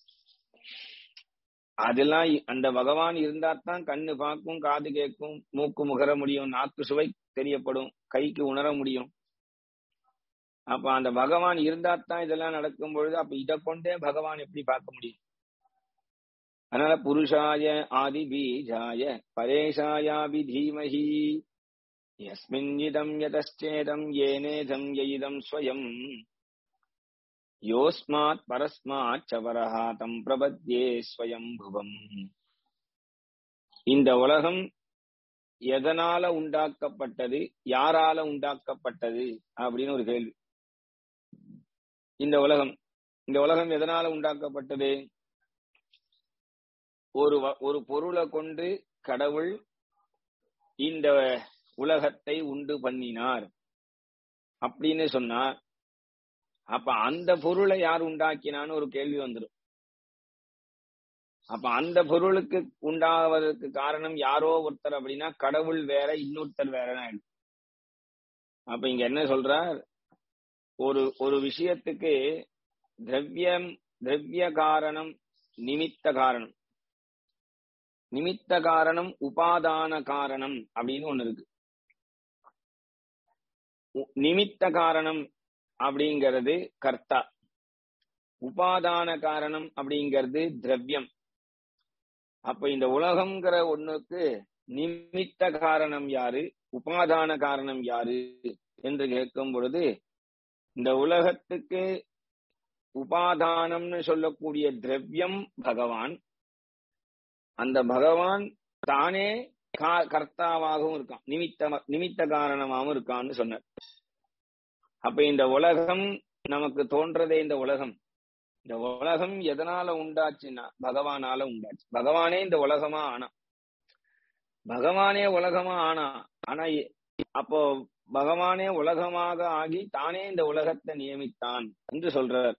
அதெல்லாம் அந்த பகவான் இருந்தா தான் கண்ணு பார்க்கும் காது கேட்கும் மூக்கு முகர முடியும் நாக்கு சுவை தெரியப்படும் கைக்கு உணர முடியும் அப்ப அந்த பகவான் இருந்தா தான் இதெல்லாம் நடக்கும் பொழுது அப்ப இதை கொண்டே பகவான் எப்படி பார்க்க முடியும் அதனால புருஷாய ஆதி பீஜாய பரேஷாயாபி தீமஹி யஸ்மின்னிதம் யதச்சேதம் ஏனேதம் யயிதம் ஸ்வயம் யோஸ்மாத் பரஸ்மாத் சவரஹா தம் பிரபத்யே ஸ்வயம் புவம் இந்த உலகம் எதனால உண்டாக்கப்பட்டது யாரால உண்டாக்கப்பட்டது அப்படின்னு ஒரு கேள்வி இந்த உலகம் இந்த உலகம் எதனால உண்டாக்கப்பட்டது ஒரு ஒரு பொருளை கொண்டு கடவுள் இந்த உலகத்தை உண்டு பண்ணினார் அப்படின்னு சொன்னா அப்ப அந்த பொருளை யார் உண்டாக்கினான்னு ஒரு கேள்வி வந்துடும் அப்ப அந்த பொருளுக்கு உண்டாவதற்கு காரணம் யாரோ ஒருத்தர் அப்படின்னா கடவுள் வேற இன்னொருத்தர் வேற அப்ப இங்க என்ன சொல்றார் ஒரு ஒரு விஷயத்துக்கு திரவியம் திரவிய காரணம் நிமித்த காரணம் நிமித்த காரணம் உபாதான காரணம் அப்படின்னு ஒண்ணு இருக்கு நிமித்த காரணம் அப்படிங்கிறது கர்த்தா உபாதான காரணம் அப்படிங்கிறது திரவியம் அப்ப இந்த உலகம்ங்கிற ஒண்ணுக்கு நிமித்த காரணம் யாரு உபாதான காரணம் யாரு என்று கேட்கும் பொழுது இந்த உலகத்துக்கு உபாதானம்னு சொல்லக்கூடிய திரவியம் பகவான் அந்த பகவான் தானே கர்த்தாவாகவும் இருக்கான் நிமித்த நிமித்த காரணமாகவும் இருக்கான்னு சொன்னார் அப்ப இந்த உலகம் நமக்கு தோன்றதே இந்த உலகம் இந்த உலகம் எதனால உண்டாச்சுன்னா பகவானால உண்டாச்சு பகவானே இந்த உலகமா ஆனா பகவானே உலகமா ஆனா ஆனா அப்போ பகவானே உலகமாக ஆகி தானே இந்த உலகத்தை நியமித்தான் என்று சொல்றார்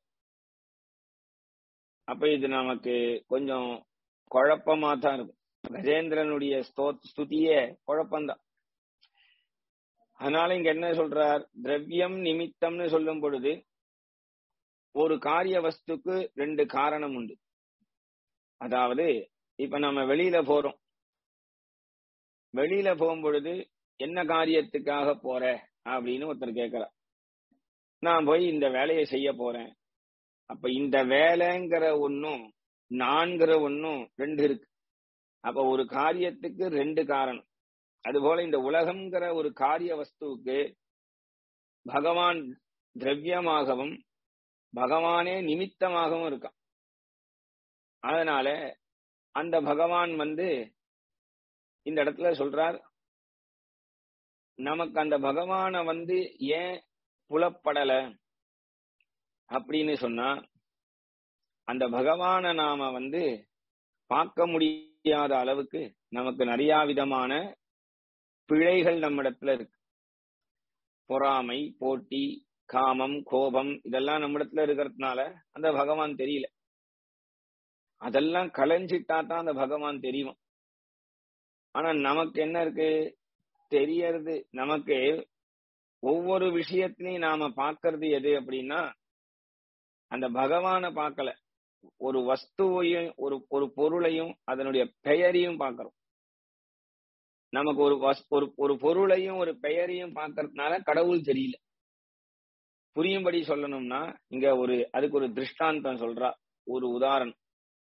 அப்ப இது நமக்கு கொஞ்சம் குழப்பமா தான் இருக்கும் கஜேந்திரனுடைய ஸ்துதியே குழப்பம்தான் அதனால இங்க என்ன சொல்றார் திரவியம் நிமித்தம்னு சொல்லும் பொழுது ஒரு காரிய வஸ்துக்கு ரெண்டு காரணம் உண்டு அதாவது இப்ப நம்ம வெளியில போறோம் வெளியில போகும் பொழுது என்ன காரியத்துக்காக போற அப்படின்னு ஒருத்தர் கேட்கிறார் நான் போய் இந்த வேலையை செய்ய போறேன் அப்ப இந்த வேலைங்கிற ஒன்னும் நான்கிற ஒன்னும் ரெண்டு இருக்கு அப்ப ஒரு காரியத்துக்கு ரெண்டு காரணம் அதுபோல இந்த உலகம்ங்கிற ஒரு காரிய வஸ்துவுக்கு பகவான் திரவியமாகவும் பகவானே நிமித்தமாகவும் இருக்கான் அதனால அந்த பகவான் வந்து இந்த இடத்துல சொல்றார் நமக்கு அந்த பகவான வந்து ஏன் புலப்படல அப்படின்னு சொன்னா அந்த பகவான நாம வந்து பார்க்க முடியாத அளவுக்கு நமக்கு நிறைய விதமான பிழைகள் நம்மிடத்துல இருக்கு பொறாமை போட்டி காமம் கோபம் இதெல்லாம் நம்மிடத்துல இருக்கிறதுனால அந்த பகவான் தெரியல அதெல்லாம் களைஞ்சிட்டா தான் அந்த பகவான் தெரியும் ஆனா நமக்கு என்ன இருக்கு தெரியறது நமக்கு ஒவ்வொரு விஷயத்திலையும் நாம பாக்குறது எது அப்படின்னா அந்த பகவான பார்க்கல ஒரு வஸ்துவையும் ஒரு ஒரு பொருளையும் அதனுடைய பெயரையும் பார்க்கிறோம் நமக்கு ஒரு ஒரு ஒரு பொருளையும் ஒரு பெயரையும் பார்க்கறதுனால கடவுள் தெரியல புரியும்படி சொல்லணும்னா இங்க ஒரு அதுக்கு ஒரு திருஷ்டாந்தம் சொல்றா ஒரு உதாரணம்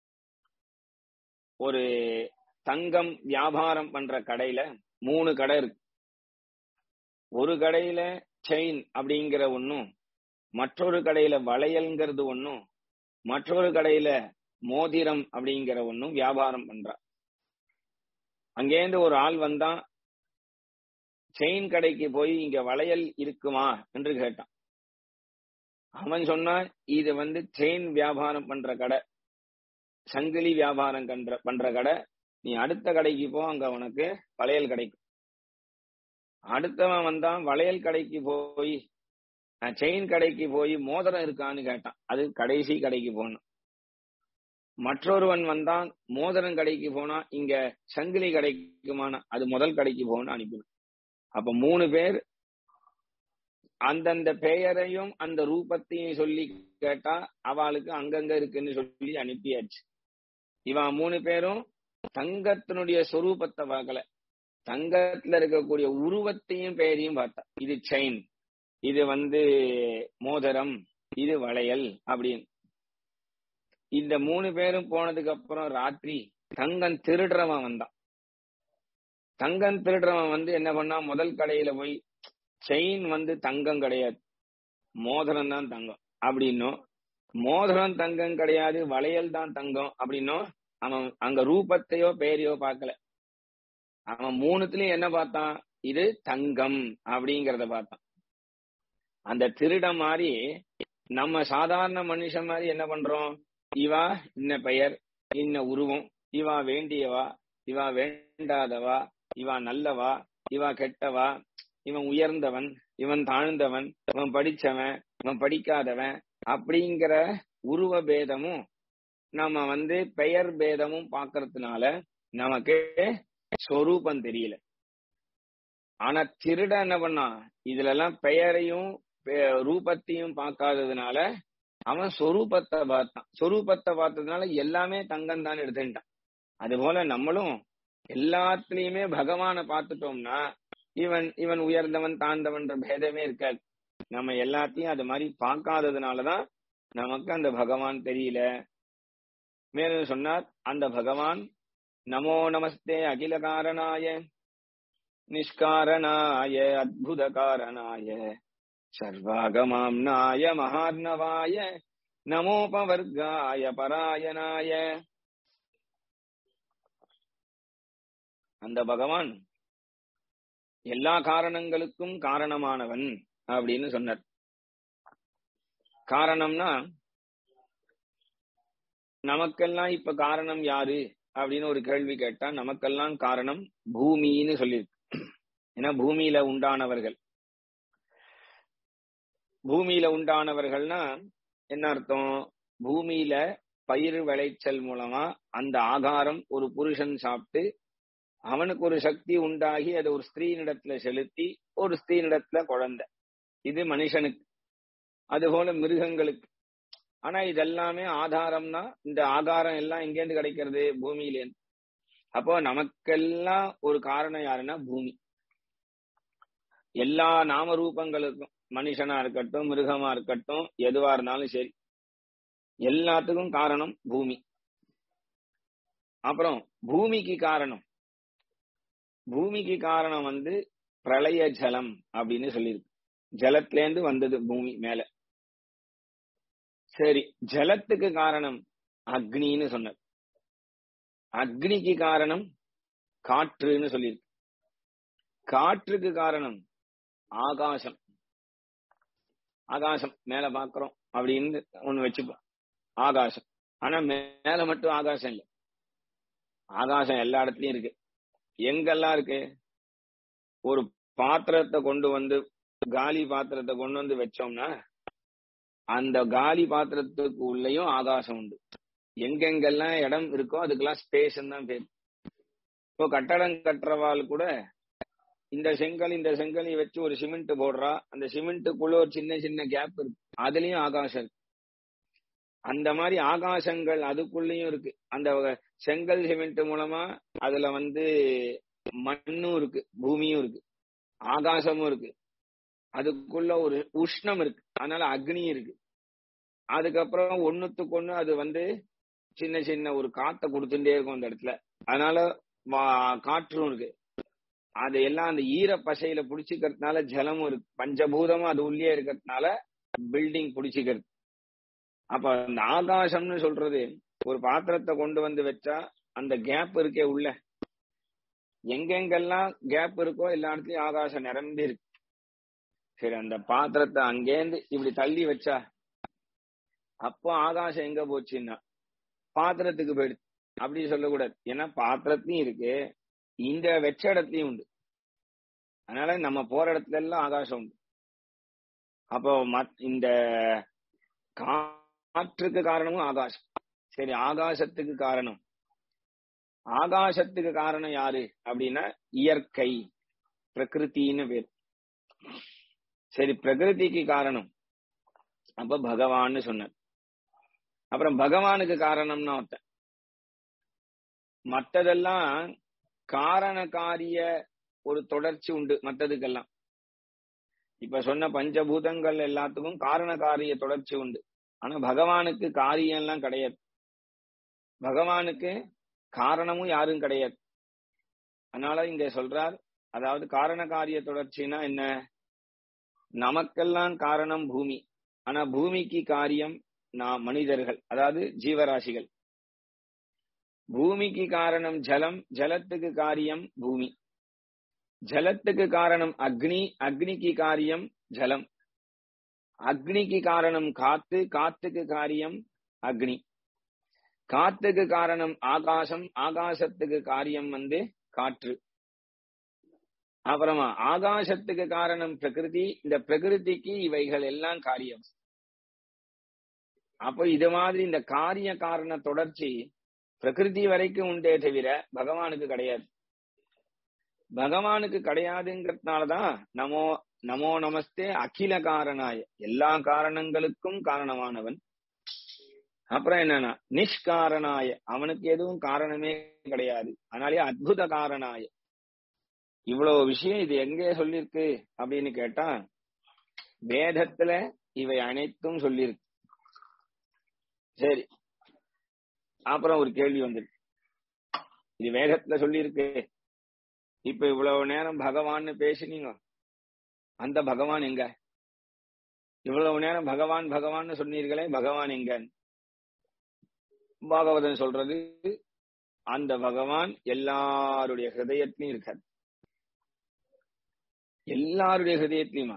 ஒரு தங்கம் வியாபாரம் பண்ற கடையில மூணு கடை இருக்கு ஒரு கடையில செயின் அப்படிங்கிற ஒன்னும் மற்றொரு கடையில வளையல்ங்கிறது ஒன்னும் மற்றொரு கடையில மோதிரம் அப்படிங்கிற ஒன்னும் வியாபாரம் பண்றா அங்கேருந்து ஒரு ஆள் வந்தா செயின் கடைக்கு போய் இங்க வளையல் இருக்குமா என்று கேட்டான் அவன் சொன்னான் இது வந்து செயின் வியாபாரம் பண்ற கடை சங்கிலி வியாபாரம் பண்ற பண்ற கடை நீ அடுத்த கடைக்கு போ அங்க உனக்கு வளையல் கிடைக்கும் அடுத்தவன் வந்தான் வளையல் கடைக்கு போய் செயின் கடைக்கு போய் மோதிரம் இருக்கான்னு கேட்டான் அது கடைசி கடைக்கு போனான் மற்றொருவன் வந்தான் மோதிரம் கடைக்கு போனா இங்க சங்கிலி கடைக்குமான அது முதல் கடைக்கு போன்னு அனுப்பினான் அப்ப மூணு பேர் அந்தந்த பெயரையும் அந்த ரூபத்தையும் சொல்லி கேட்டா அவளுக்கு அங்கங்க இருக்குன்னு சொல்லி அனுப்பியாச்சு இவன் மூணு பேரும் தங்கத்தினுடைய சொரூபத்தை பார்க்கல தங்கத்துல இருக்கக்கூடிய உருவத்தையும் பெயரையும் பார்த்தா இது செயின் இது வந்து மோதிரம் இது வளையல் அப்படின்னு இந்த மூணு பேரும் போனதுக்கு அப்புறம் ராத்திரி தங்கம் திருடுறவன் வந்தான் தங்கம் திருடுறவன் வந்து என்ன பண்ணா முதல் கடையில போய் செயின் வந்து தங்கம் கிடையாது மோதிரம் தான் தங்கம் அப்படின்னும் மோதிரம் தங்கம் கிடையாது வளையல் தான் தங்கம் அப்படின்னும் அவன் அங்க ரூபத்தையோ பெயரையோ பார்க்கல அவன் மூணுத்துலயும் என்ன பார்த்தான் இது தங்கம் அப்படிங்கறத பார்த்தான் அந்த திருட மாதிரி நம்ம சாதாரண மனுஷன் மாதிரி என்ன பண்றோம் இவா இன்ன பெயர் இன்ன உருவம் இவா வேண்டியவா இவா வேண்டாதவா இவா நல்லவா இவா கெட்டவா இவன் உயர்ந்தவன் இவன் தாழ்ந்தவன் இவன் படிச்சவன் இவன் படிக்காதவன் அப்படிங்கிற உருவ பேதமும் நம்ம வந்து பெயர் பேதமும் பார்க்கறதுனால நமக்கு சொரூபம் தெரியல ஆனா திருட என்ன பண்ணா இதுல எல்லாம் பெயரையும் பெ- ரூபத்தையும் பார்க்காததுனால அவன் சொரூபத்தை பார்த்தான் சொரூபத்தை பார்த்ததுனால எல்லாமே தங்கம் தான் எடுத்துட்டான் அது போல நம்மளும் எல்லாத்துலயுமே பகவானை பார்த்துட்டோம்னா இவன் இவன் உயர்ந்தவன் தாழ்ந்தவன்ற பேதமே இருக்காது நம்ம எல்லாத்தையும் அது மாதிரி பார்க்காததுனாலதான் நமக்கு அந்த பகவான் தெரியல மேலும் சொன்னார் அந்த பகவான் நமோ நமஸ்தே அகில காரணாய நிஷ்காரணாய அத்புத காரணாய சர்வாகமாம்னாய மகார்ணவாய நமோபவர்காய பராயணாய அந்த பகவான் எல்லா காரணங்களுக்கும் காரணமானவன் அப்படின்னு சொன்னார் காரணம்னா நமக்கெல்லாம் இப்ப காரணம் யாரு அப்படின்னு ஒரு கேள்வி கேட்டா நமக்கெல்லாம் காரணம் பூமின்னு சொல்லியிருக்கு ஏன்னா பூமியில உண்டானவர்கள் பூமியில உண்டானவர்கள்னா என்ன அர்த்தம் பூமியில பயிர் விளைச்சல் மூலமா அந்த ஆகாரம் ஒரு புருஷன் சாப்பிட்டு அவனுக்கு ஒரு சக்தி உண்டாகி அது ஒரு ஸ்திரீனிடத்துல செலுத்தி ஒரு ஸ்திரீனிடத்துல குழந்தை இது மனுஷனுக்கு அதுபோல மிருகங்களுக்கு ஆனா இதெல்லாமே ஆதாரம்னா இந்த ஆகாரம் எல்லாம் எங்கேருந்து கிடைக்கிறது பூமியிலேருந்து அப்போ நமக்கெல்லாம் ஒரு காரணம் யாருன்னா பூமி எல்லா நாம ரூபங்களுக்கும் மனுஷனா இருக்கட்டும் மிருகமா இருக்கட்டும் எதுவா இருந்தாலும் சரி எல்லாத்துக்கும் காரணம் பூமி அப்புறம் பூமிக்கு காரணம் பூமிக்கு காரணம் வந்து பிரளய ஜலம் அப்படின்னு சொல்லியிருக்கு ஜலத்திலேருந்து வந்தது பூமி மேல சரி ஜலத்துக்கு காரணம் அக்னின்னு சொன்னார் அக்னிக்கு காரணம் காற்றுன்னு சொல்லியிருக்கு காற்றுக்கு காரணம் ஆகாசம் ஆகாசம் மேல பாக்குறோம் அப்படின்னு ஒண்ணு வச்சுப்போம் ஆகாசம் ஆனா மேல மட்டும் ஆகாசம் இல்ல ஆகாசம் எல்லா இடத்துலயும் இருக்கு எங்கெல்லாம் இருக்கு ஒரு பாத்திரத்தை கொண்டு வந்து காலி பாத்திரத்தை கொண்டு வந்து வச்சோம்னா அந்த காலி பாத்திரத்துக்கு உள்ளேயும் ஆகாசம் உண்டு எங்கெங்கெல்லாம் இடம் இருக்கோ அதுக்கெல்லாம் ஸ்பேஸ் தான் பேர் இப்போ கட்டடம் கட்டுறவாள் கூட இந்த செங்கல் இந்த செங்கலை வச்சு ஒரு சிமெண்ட் போடுறா அந்த சிமெண்ட்டுக்குள்ள ஒரு சின்ன சின்ன கேப் இருக்கு அதுலயும் ஆகாசம் இருக்கு அந்த மாதிரி ஆகாசங்கள் அதுக்குள்ளயும் இருக்கு அந்த செங்கல் சிமெண்ட் மூலமா அதுல வந்து மண்ணும் இருக்கு பூமியும் இருக்கு ஆகாசமும் இருக்கு அதுக்குள்ள ஒரு உஷ்ணம் இருக்கு அதனால அக்னி இருக்கு அதுக்கப்புறம் ஒண்ணுத்துக்கு ஒண்ணு அது வந்து சின்ன சின்ன ஒரு காத்த கொடுத்துட்டே இருக்கும் அந்த இடத்துல அதனால காற்றும் இருக்கு அது எல்லாம் அந்த ஈர பசையில புடிச்சுக்கிறதுனால ஜலமும் இருக்கு பஞ்சபூதமும் அது உள்ளே இருக்கிறதுனால பில்டிங் புடிச்சுக்கிறது அப்ப அந்த ஆகாசம்னு சொல்றது ஒரு பாத்திரத்தை கொண்டு வந்து வச்சா அந்த கேப் இருக்கே உள்ள எங்கெங்கெல்லாம் கேப் இருக்கோ எல்லா இடத்துலயும் ஆகாசம் நிரம்பி இருக்கு சரி அந்த பாத்திரத்தை அங்கேருந்து இப்படி தள்ளி வச்சா அப்போ ஆகாசம் எங்க போச்சுன்னா பாத்திரத்துக்கு போயிடுச்சு அப்படி சொல்லக்கூடாது ஏன்னா பாத்திரத்தையும் இருக்கு இந்த வெச்ச இடத்துலயும் உண்டு அதனால நம்ம போற இடத்துல எல்லாம் ஆகாசம் உண்டு அப்போ இந்த காற்றுக்கு காரணமும் ஆகாசம் சரி ஆகாசத்துக்கு காரணம் ஆகாசத்துக்கு காரணம் யாரு அப்படின்னா இயற்கை பிரகிருத்தின்னு பேர் சரி பிரகிருதிக்கு காரணம் அப்ப பகவான்னு சொன்னார் அப்புறம் பகவானுக்கு காரணம்னா ஒருத்தன் மற்றதெல்லாம் காரண காரிய ஒரு தொடர்ச்சி உண்டு மற்றதுக்கெல்லாம் இப்ப சொன்ன பஞ்சபூதங்கள் எல்லாத்துக்கும் காரண காரிய தொடர்ச்சி உண்டு ஆனா பகவானுக்கு காரியம் எல்லாம் கிடையாது பகவானுக்கு காரணமும் யாரும் கிடையாது அதனால இங்க சொல்றார் அதாவது காரண காரிய தொடர்ச்சினா என்ன நமக்கெல்லாம் காரணம் பூமி ஆனா பூமிக்கு காரியம் நாம் மனிதர்கள் அதாவது ஜீவராசிகள் பூமிக்கு காரணம் ஜலம் ஜலத்துக்கு காரியம் பூமி ஜலத்துக்கு காரணம் அக்னி அக்னிக்கு காரியம் ஜலம் அக்னிக்கு காரணம் காத்து காத்துக்கு காரியம் அக்னி காத்துக்கு காரணம் ஆகாசம் ஆகாசத்துக்கு காரியம் வந்து காற்று அப்புறமா ஆகாசத்துக்கு காரணம் பிரகிருதி இந்த பிரகிருதிக்கு இவைகள் எல்லாம் காரியம் அப்போ இது மாதிரி இந்த காரிய காரண தொடர்ச்சி பிரகிருதி வரைக்கும் உண்டே தவிர பகவானுக்கு கிடையாது பகவானுக்கு கிடையாதுங்கிறதுனாலதான் நமோ நமோ நமஸ்தே அகில காரணாய எல்லா காரணங்களுக்கும் காரணமானவன் அப்புறம் என்னன்னா நிஷ்காரணாய அவனுக்கு எதுவும் காரணமே கிடையாது அதனாலே அத்புத காரணாய இவ்வளவு விஷயம் இது எங்கே சொல்லிருக்கு அப்படின்னு கேட்டா வேதத்துல இவை அனைத்தும் சொல்லியிருக்கு சரி அப்புறம் ஒரு கேள்வி வந்துருக்கு இது வேதத்துல சொல்லியிருக்கு இப்ப இவ்வளவு நேரம் பகவான்னு பேசினீங்க அந்த பகவான் எங்க இவ்வளவு நேரம் பகவான் பகவான் சொன்னீர்களே பகவான் எங்க பாகவதன் சொல்றது அந்த பகவான் எல்லாருடைய ஹிருதயத்திலையும் இருக்கார் எல்லாருடைய ஹிருதயத்திலையுமா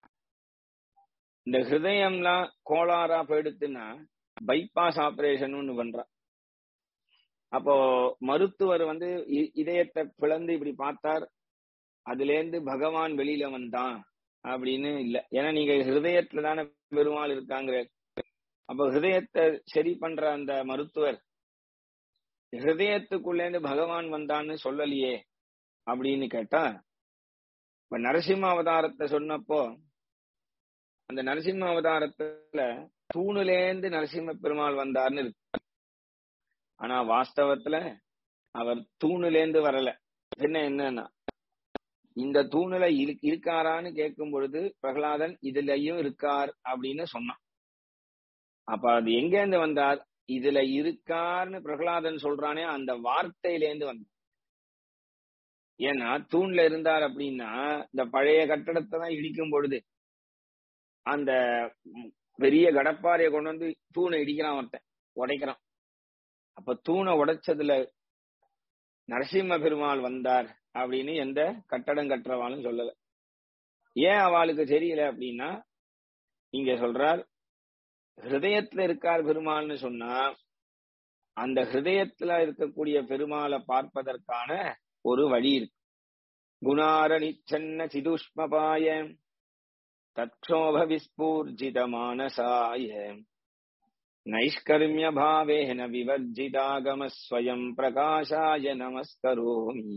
இந்த ஹிருதயம்லாம் கோளாறா போயிடுத்துன்னா பைபாஸ் ஆபரேஷன் ஒண்ணு பண்றான் அப்போ மருத்துவர் வந்து இதயத்தை பிளந்து இப்படி பார்த்தார் அதுல இருந்து பகவான் வெளியில வந்தான் அப்படின்னு இல்ல ஏன்னா நீங்க ஹிருதயத்துல தானே பெருமாள் இருக்காங்க அப்ப ஹிருதயத்தை சரி பண்ற அந்த மருத்துவர் ஹிருதயத்துக்குள்ள இருந்து பகவான் வந்தான்னு சொல்லலையே அப்படின்னு கேட்டா இப்ப நரசிம்ம அவதாரத்தை சொன்னப்போ அந்த நரசிம்ம அவதாரத்துல தூணுலேந்து நரசிம்ம பெருமாள் வந்தார்னு இருக்கு ஆனா வாஸ்தவத்துல அவர் தூணுலேந்து வரல என்ன என்னன்னா இந்த தூணுல இருக்காரான்னு கேட்கும் பொழுது பிரகலாதன் இதுலயும் இருக்கார் அப்படின்னு சொன்னான் அப்ப அது எங்கேருந்து வந்தார் இதுல இருக்கார்னு பிரகலாதன் சொல்றானே அந்த வார்த்தையிலேருந்து வந்தார் ஏன்னா தூண்ல இருந்தார் அப்படின்னா இந்த பழைய கட்டடத்தை தான் இடிக்கும் பொழுது அந்த பெரிய கடப்பாறையை கொண்டு வந்து தூணை இடிக்கிறான் ஒருத்தன் உடைக்கிறான் அப்ப தூணை உடைச்சதுல நரசிம்ம பெருமாள் வந்தார் அப்படின்னு எந்த கட்டடம் கட்டுறவாலும் சொல்லல ஏன் அவளுக்கு தெரியல அப்படின்னா இங்க சொல்றார் ஹிருதயத்துல இருக்கார் பெருமாள்னு சொன்னா அந்த ஹிருதயத்துல இருக்கக்கூடிய பெருமாளை பார்ப்பதற்கான ஒரு வழி இருக்கு குணாரணி சென்ன சிதுஷ்மபாய தற்சோப விஸ்பூர்ஜித மானசாய நைஷ்கர்மிய பாவேன விவர்ஜிதாகம ஸ்வயம் பிரகாசாய நமஸ்கரோமி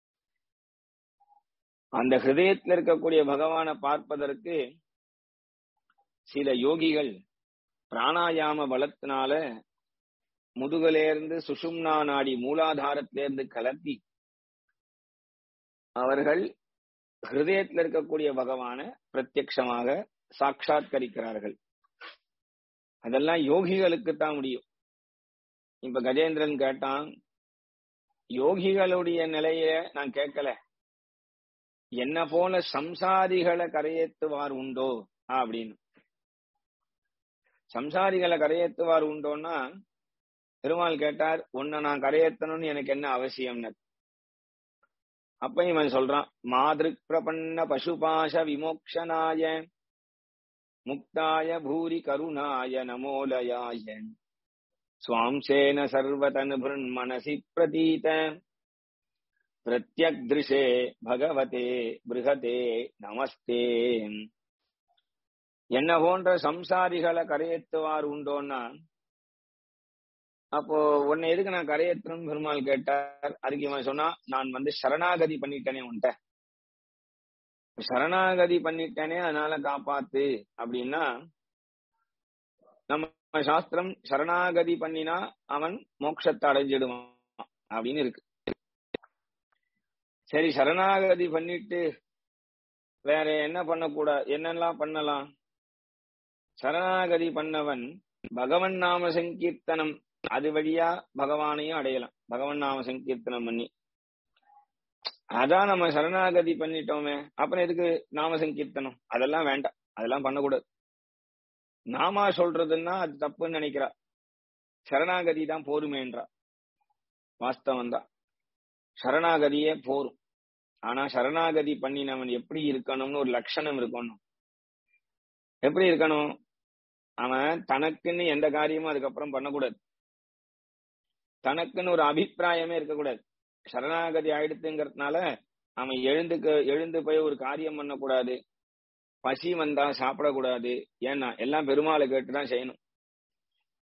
அந்த ஹிருதயத்தில் இருக்கக்கூடிய பகவானை பார்ப்பதற்கு சில யோகிகள் பிராணாயாம பலத்தினால முதுகலேர்ந்து சுஷும்னா நாடி மூலாதாரத்திலிருந்து கலப்பி அவர்கள் ஹிருதயத்தில் இருக்கக்கூடிய பகவான பிரத்யக்ஷமாக சாட்சாத்கரிக்கிறார்கள் அதெல்லாம் யோகிகளுக்கு தான் முடியும் இப்ப கஜேந்திரன் கேட்டான் யோகிகளுடைய நிலைய நான் கேட்கல என்ன போல சம்சாரிகளை கரையேத்துவார் உண்டோ அப்படின்னு சம்சாரிகளை கரையேத்துவார் உண்டோன்னா பெருமாள் கேட்டார் உன்னை நான் கரையேத்தணும்னு எனக்கு என்ன அவசியம்னு அப்ப இவன் சொல்றான் மாதிருக் பிரபன்ன பசுபாச விமோக்ஷனாய முக்தாய பூரி கருணாய நமோலயாய சுவாம்சேன சர்வதனு மனசி பிரதீத பிரத்யக்திருஷே பகவதே பிருகதே நமஸ்தே என்ன போன்ற சம்சாரிகளை கரையேற்றுவார் உண்டோன்னா அப்போ உன்னை எதுக்கு நான் கரையேற்றணும் பெருமாள் கேட்டார் அதுக்கு இவன் சொன்னா நான் வந்து சரணாகதி பண்ணிட்டேனே உன்ட்ட சரணாகதி பண்ணிட்டேனே அதனால காப்பாத்து அப்படின்னா நம்ம சாஸ்திரம் சரணாகதி பண்ணினா அவன் மோட்சத்தை அடைஞ்சிடுவான் அப்படின்னு இருக்கு சரி சரணாகதி பண்ணிட்டு வேற என்ன பண்ணக்கூடாது என்னெல்லாம் பண்ணலாம் சரணாகதி பண்ணவன் பகவன் நாம சங்கீர்த்தனம் அது வழியா பகவானையும் அடையலாம் பகவன் நாம சங்கீர்த்தனம் பண்ணி அதான் நம்ம சரணாகதி பண்ணிட்டோமே அப்புறம் எதுக்கு நாம சங்கீர்த்தனம் அதெல்லாம் வேண்டாம் அதெல்லாம் பண்ணக்கூடாது நாமா சொல்றதுன்னா அது தப்புன்னு நினைக்கிறா சரணாகதி தான் போருமேன்றா வாஸ்தவம் தான் சரணாகதியே போரும் ஆனா சரணாகதி பண்ணினவன் எப்படி இருக்கணும்னு ஒரு லட்சணம் இருக்கணும் எப்படி இருக்கணும் அவன் தனக்குன்னு எந்த காரியமும் அதுக்கப்புறம் பண்ணக்கூடாது தனக்குன்னு ஒரு அபிப்பிராயமே இருக்கக்கூடாது சரணாகதி ஆயிடுத்துங்கிறதுனால அவன் எழுந்துக்க எழுந்து போய் ஒரு காரியம் பண்ணக்கூடாது பசி வந்தா சாப்பிடக்கூடாது ஏன்னா எல்லாம் பெருமாளை கேட்டுதான் செய்யணும்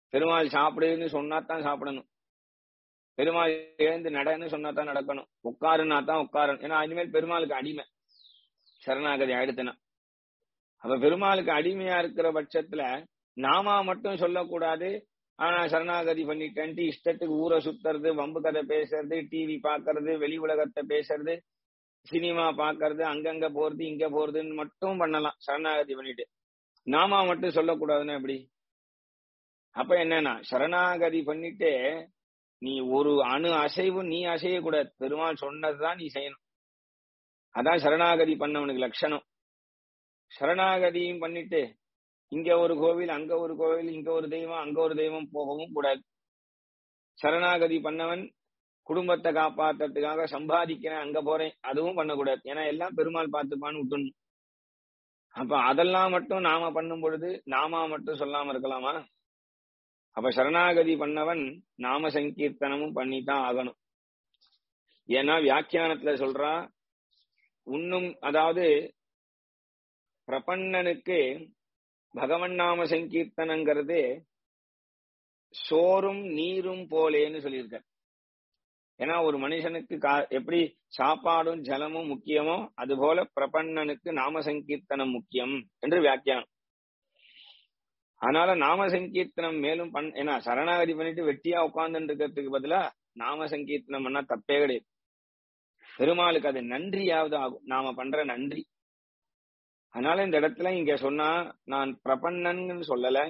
பெருமாள் சாப்பிடுன்னு சொன்னா தான் சாப்பிடணும் பெருமாள் எழுந்து நடன்னு சொன்னா தான் நடக்கணும் உட்காருன்னா தான் உட்காரணும் ஏன்னா இனிமேல் பெருமாளுக்கு அடிமை சரணாகதி ஆயிடுத்துனா அப்ப பெருமாளுக்கு அடிமையா இருக்கிற பட்சத்துல நாமா மட்டும் சொல்லக்கூடாது ஆனா சரணாகதி பண்ணிட்டேன்ட்டு இஷ்டத்துக்கு ஊரை சுத்துறது வம்பு கதை பேசுறது டிவி பாக்குறது வெளி உலகத்தை பேசுறது சினிமா பாக்குறது அங்கங்க போறது இங்க போறதுன்னு மட்டும் பண்ணலாம் சரணாகதி பண்ணிட்டு நாமா மட்டும் சொல்லக்கூடாதுன்னா எப்படி அப்ப என்னன்னா சரணாகதி பண்ணிட்டு நீ ஒரு அணு அசைவு நீ அசையக்கூடாது பெருமாள் சொன்னதுதான் நீ செய்யணும் அதான் சரணாகதி பண்ணவனுக்கு லட்சணம் சரணாகதியும் பண்ணிட்டு இங்க ஒரு கோவில் அங்க ஒரு கோவில் இங்க ஒரு தெய்வம் அங்க ஒரு தெய்வம் போகவும் கூடாது சரணாகதி பண்ணவன் குடும்பத்தை காப்பாத்துறதுக்காக சம்பாதிக்கிறேன் அங்க போறேன் அதுவும் பண்ணக்கூடாது ஏன்னா எல்லாம் பெருமாள் பார்த்துப்பான்னு விட்டுணும் அப்ப அதெல்லாம் மட்டும் நாம பண்ணும் பொழுது நாம மட்டும் சொல்லாம இருக்கலாமா அப்ப சரணாகதி பண்ணவன் நாம சங்கீர்த்தனமும் பண்ணித்தான் ஆகணும் ஏன்னா வியாக்கியானத்துல சொல்றா உன்னும் அதாவது பிரபன்னனுக்கு பகவன் நாம சங்கீர்த்தனங்கிறது சோறும் நீரும் போலேன்னு சொல்லியிருக்க ஏன்னா ஒரு மனுஷனுக்கு எப்படி சாப்பாடும் ஜலமும் முக்கியமோ அதுபோல பிரபன்னனுக்கு நாம சங்கீர்த்தனம் முக்கியம் என்று வியாக்கியானம் அதனால நாம சங்கீர்த்தனம் மேலும் பண் ஏன்னா சரணாகதி பண்ணிட்டு வெட்டியா உட்கார்ந்து இருக்கிறதுக்கு பதிலா நாம சங்கீர்த்தனம் பண்ணா தப்பே கிடையாது பெருமாளுக்கு அது நன்றியாவது ஆகும் நாம பண்ற நன்றி அதனால இந்த இடத்துல இங்க சொன்னா நான் பிரபன்னன்னு சொல்லல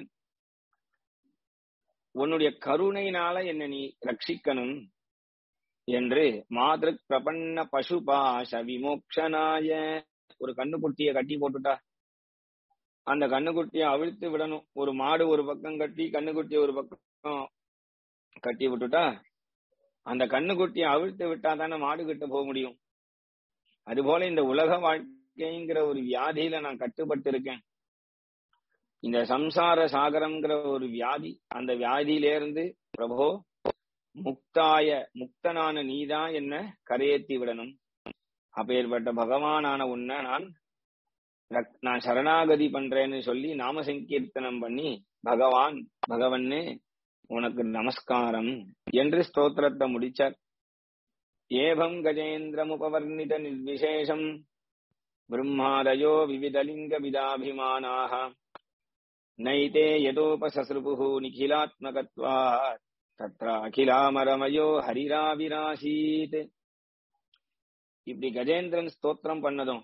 உன்னுடைய கருணையினால என்ன நீ ரட்சிக்கணும் என்று மாதிருக் பிரபன்ன பசுபாச விமோக்ஷனாய ஒரு கண்ணுக்குட்டிய கட்டி போட்டுட்டா அந்த கண்ணுக்குட்டிய அவிழ்த்து விடணும் ஒரு மாடு ஒரு பக்கம் கட்டி கண்ணுக்குட்டிய ஒரு பக்கம் கட்டி விட்டுட்டா அந்த கண்ணுக்குட்டிய அவிழ்த்து விட்டா தானே மாடு கிட்ட போக முடியும் அதுபோல இந்த உலக வாழ்க்கைங்கிற ஒரு வியாதியில நான் கட்டுப்பட்டு இருக்கேன் இந்த சம்சார சாகரம்ங்கிற ஒரு வியாதி அந்த வியாதியிலிருந்து பிரபோ முக்தாய முக்தனான நீதான் என்ன கரையேத்தி விடணும் அப்பேற்பட்ட பகவானான உன்னை நான் நான் சரணாகதி பண்றேன்னு சொல்லி நாம சங்கீர்த்தனம் பண்ணி பகவான் பகவன்னு உனக்கு நமஸ்காரம் என்று ஸ்தோத்திரத்தை முடிச்சார் ஏவம் கஜேந்திரமுபவர்ணித நிர்விசேஷம் பிரம்மாதயோ விவிதலிங்க விதாபிமானாக நைதே யதோபசஸ்ருபுः நிகிலாத்மகத்வா தத்ர அகிலாமரமயோ ஹரிராவிராசீத் இப்படி கஜேந்திரன் ஸ்தோத்திரம் பண்ணதும்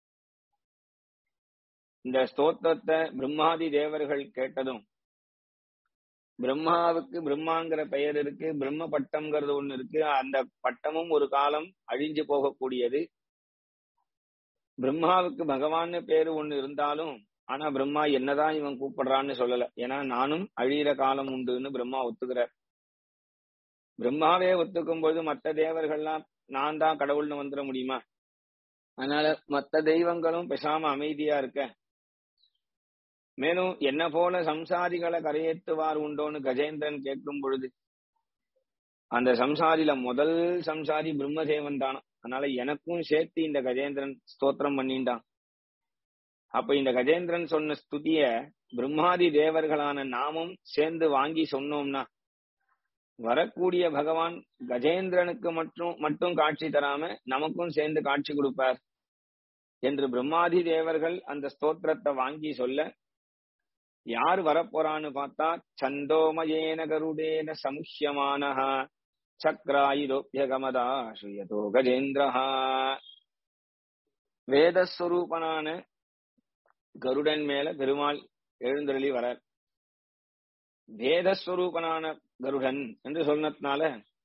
இந்த ஸ்தோத்திரத்தை பிரம்மாதி தேவர்கள் கேட்டதும் பிரம்மாவுக்கு பிரம்மாங்கிற பெயர் இருக்கு பிரம்ம பட்டம்ங்கிறது ஒண்ணு இருக்கு அந்த பட்டமும் ஒரு காலம் அழிஞ்சு போகக்கூடியது பிரம்மாவுக்கு பகவான் பேரு ஒண்ணு இருந்தாலும் ஆனா பிரம்மா என்னதான் இவன் கூப்பிடுறான்னு சொல்லல ஏன்னா நானும் அழியிற காலம் உண்டுன்னு பிரம்மா ஒத்துக்கிறார் பிரம்மாவே ஒத்துக்கும் பொழுது மற்ற தேவர்கள்லாம் நான் தான் கடவுள்னு வந்துட முடியுமா அதனால மத்த தெய்வங்களும் பேசாம அமைதியா இருக்க மேலும் என்ன போல சம்சாரிகளை கரையேற்றுவார் உண்டோன்னு கஜேந்திரன் கேட்கும் பொழுது அந்த சம்சாரில முதல் சம்சாரி பிரம்மதேவன் தானா அதனால எனக்கும் சேர்த்து இந்த கஜேந்திரன் ஸ்தோத்திரம் பண்ணிட்டான் அப்ப இந்த கஜேந்திரன் சொன்ன ஸ்துதிய பிரம்மாதி தேவர்களான நாமும் சேர்ந்து வாங்கி சொன்னோம்னா வரக்கூடிய பகவான் கஜேந்திரனுக்கு மட்டும் மட்டும் காட்சி தராம நமக்கும் சேர்ந்து காட்சி கொடுப்பார் என்று பிரம்மாதி தேவர்கள் அந்த ஸ்தோத்திரத்தை வாங்கி சொல்ல யார் வரப்போறான்னு பார்த்தா சந்தோமயேன கருடேன சமுஷ்யமானஹ சக்ராயுதோபியகமதா சுயதோ கஜேந்திரஹா வேதஸ்வரூபனான கருடன் மேல பெருமாள் எழுந்தருளி வரார் வேதஸ்வரூபனான கருடன் என்று சொன்னதுனால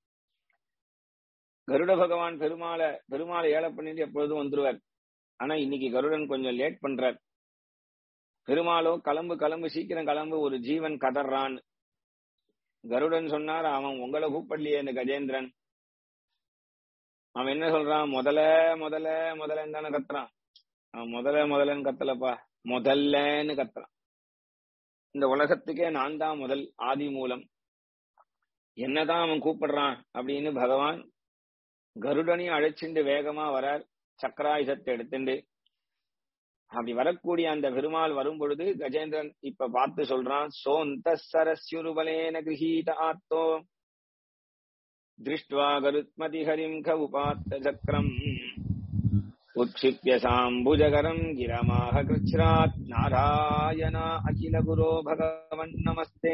கருட பகவான் பெருமாளை பெருமாளை ஏழை பண்ணிட்டு எப்பொழுதும் வந்துருவார் ஆனா இன்னைக்கு கருடன் கொஞ்சம் லேட் பண்றார் பெருமாளோ கிளம்பு கிளம்பு சீக்கிரம் கிளம்பு ஒரு ஜீவன் கதறான் கருடன் சொன்னார் அவன் உங்களை கூப்பிடலையே இந்த கஜேந்திரன் அவன் என்ன சொல்றான் முதல்ல முதல்ல முதலன்னு தானே கத்துறான் அவன் முதல்ல முதலன்னு கத்தலப்பா முதல்லன்னு கத்துறான் இந்த உலகத்துக்கே நான் தான் முதல் ஆதி மூலம் என்னதான் அவன் கூப்பிடுறான் அப்படின்னு பகவான் கருடனையும் அழைச்சிண்டு வேகமா வரார் சக்கராயுதத்தை எடுத்துண்டு அப்படி வரக்கூடிய அந்த பெருமாள் வரும் பொழுது கஜேந்திரன் இப்ப பார்த்து சொல்றான் சோந்த சரஸ்யுருபலேன கிரகீத ஆத்தோ திருஷ்டுவா கருத்மதி ஹரிம் க உபாத்த சக்கரம் உட்சிப்ய சாம்புஜகரம் கிரமாக கிருச்ராத் நாராயணா அகில குரோ பகவன் நமஸ்தே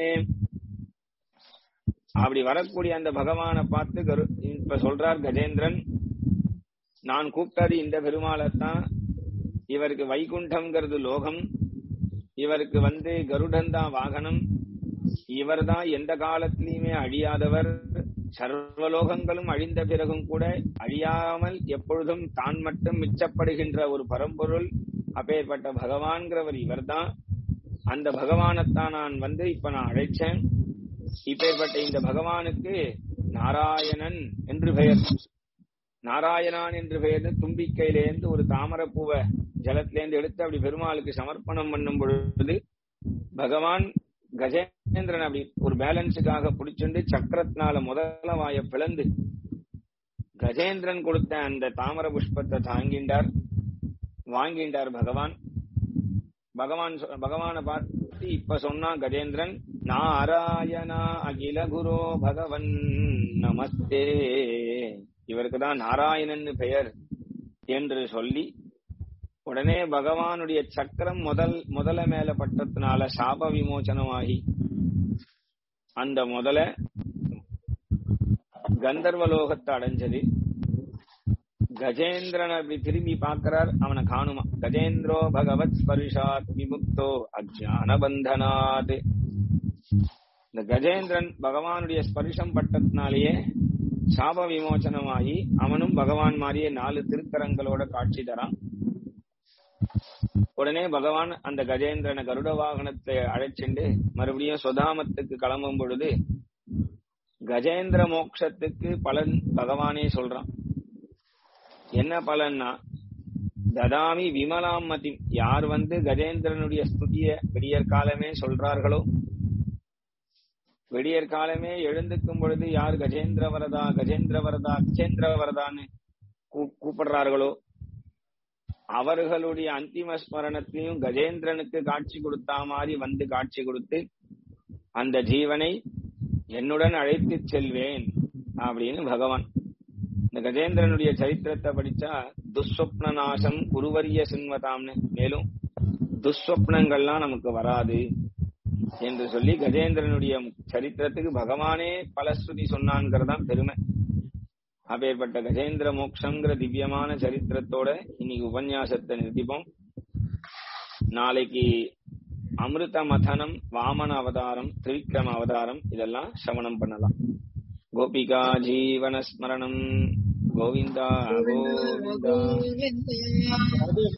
அப்படி வரக்கூடிய அந்த பகவானை பார்த்து கரு இப்ப சொல்றார் கஜேந்திரன் நான் கூப்பிட்டது இந்த பெருமாளைத்தான் இவருக்கு வைகுண்டம்ங்கிறது லோகம் இவருக்கு வந்து கருடன் தான் வாகனம் இவர் தான் எந்த காலத்திலையுமே அழியாதவர் சர்வலோகங்களும் அழிந்த பிறகும் கூட அழியாமல் எப்பொழுதும் தான் மட்டும் மிச்சப்படுகின்ற ஒரு பரம்பொருள் அப்பேற்பட்ட பகவான்கிறவர் இவர்தான் அந்த பகவானைத்தான் நான் வந்து இப்ப நான் அழைச்சேன் இப்பேற்பட்ட இந்த பகவானுக்கு நாராயணன் என்று பெயர் நாராயணான் என்று பெயர் தும்பிக்கையிலேருந்து ஒரு தாமரப்பூவை ஜலத்திலேருந்து எடுத்து அப்படி பெருமாளுக்கு சமர்ப்பணம் பண்ணும் பொழுது பகவான் கஜேந்திரன் அப்படி ஒரு பேலன்ஸுக்காக பிடிச்சுண்டு சக்கரத்தினால முதல வாய பிளந்து கஜேந்திரன் கொடுத்த அந்த தாமர புஷ்பத்தை தாங்கின்றார் வாங்கின்றார் பகவான் பகவான் சொ- பகவானை பார்த்து இப்ப சொன்னா கஜேந்திரன் நாராயணா அகில குரோ பகவன் நமஸ்தே இவருக்கு தான் நாராயணன் பெயர் என்று சொல்லி உடனே பகவானுடைய சக்கரம் முதல் முதல மேல பட்டத்தினால சாப விமோசனமாகி அந்த முதல கந்தர்வலோகத்தை அடைஞ்சது கஜேந்திரன் அப்படி திரும்பி பார்க்கிறார் அவனை காணுமா கஜேந்திரோ பகவத் ஸ்பர்ஷாத் விமுக்தோ அஜான பந்தனாத் இந்த கஜேந்திரன் பகவானுடைய ஸ்பர்ஷம் பட்டத்தினாலேயே சாப விமோசனமாகி அவனும் பகவான் மாதிரியே நாலு திருக்கரங்களோட காட்சி தரான் உடனே பகவான் அந்த கஜேந்திரனை கருட வாகனத்தை அழைச்சிண்டு மறுபடியும் சுதாமத்துக்கு கிளம்பும் பொழுது கஜேந்திர மோட்சத்துக்கு பலன் பகவானே சொல்றான் என்ன பலன்னா ததாமி விமலாம் மதி யார் வந்து கஜேந்திரனுடைய ஸ்துதிய விடியற் காலமே சொல்றார்களோ விடியற் காலமே எழுந்துக்கும் பொழுது யார் கஜேந்திர வரதா கஜேந்திர வரதா கஜேந்திர வரதான்னு கூ- கூப்பிடுறார்களோ அவர்களுடைய அந்திம ஸ்மரணத்திலையும் கஜேந்திரனுக்கு காட்சி கொடுத்தா மாதிரி வந்து காட்சி கொடுத்து அந்த ஜீவனை என்னுடன் அழைத்து செல்வேன் அப்படின்னு பகவான் இந்த கஜேந்திரனுடைய சரித்திரத்தை படிச்சா துஸ்வப்ன நாசம் குருவரிய சின்வதாம்னு மேலும் துஸ்வப்னங்கள்லாம் நமக்கு வராது என்று சொல்லி கஜேந்திரனுடைய சரித்திரத்துக்கு பகவானே பலஸ்ருதி சொன்னான்கிறதான் பெருமை அப்பேற்பட்ட கஜேந்திர மோக்ஷங்கிற திவ்யமான சரித்திரத்தோட இன்னைக்கு உபன்யாசத்தை நிறுத்திப்போம் நாளைக்கு அமிர்த மதனம் வாமன அவதாரம் திரிவிக்ரம அவதாரம் இதெல்லாம் சிரவணம் பண்ணலாம் கோபிகா ஜீவன ஸ்மரணம் கோவிந்தா கோவிந்தா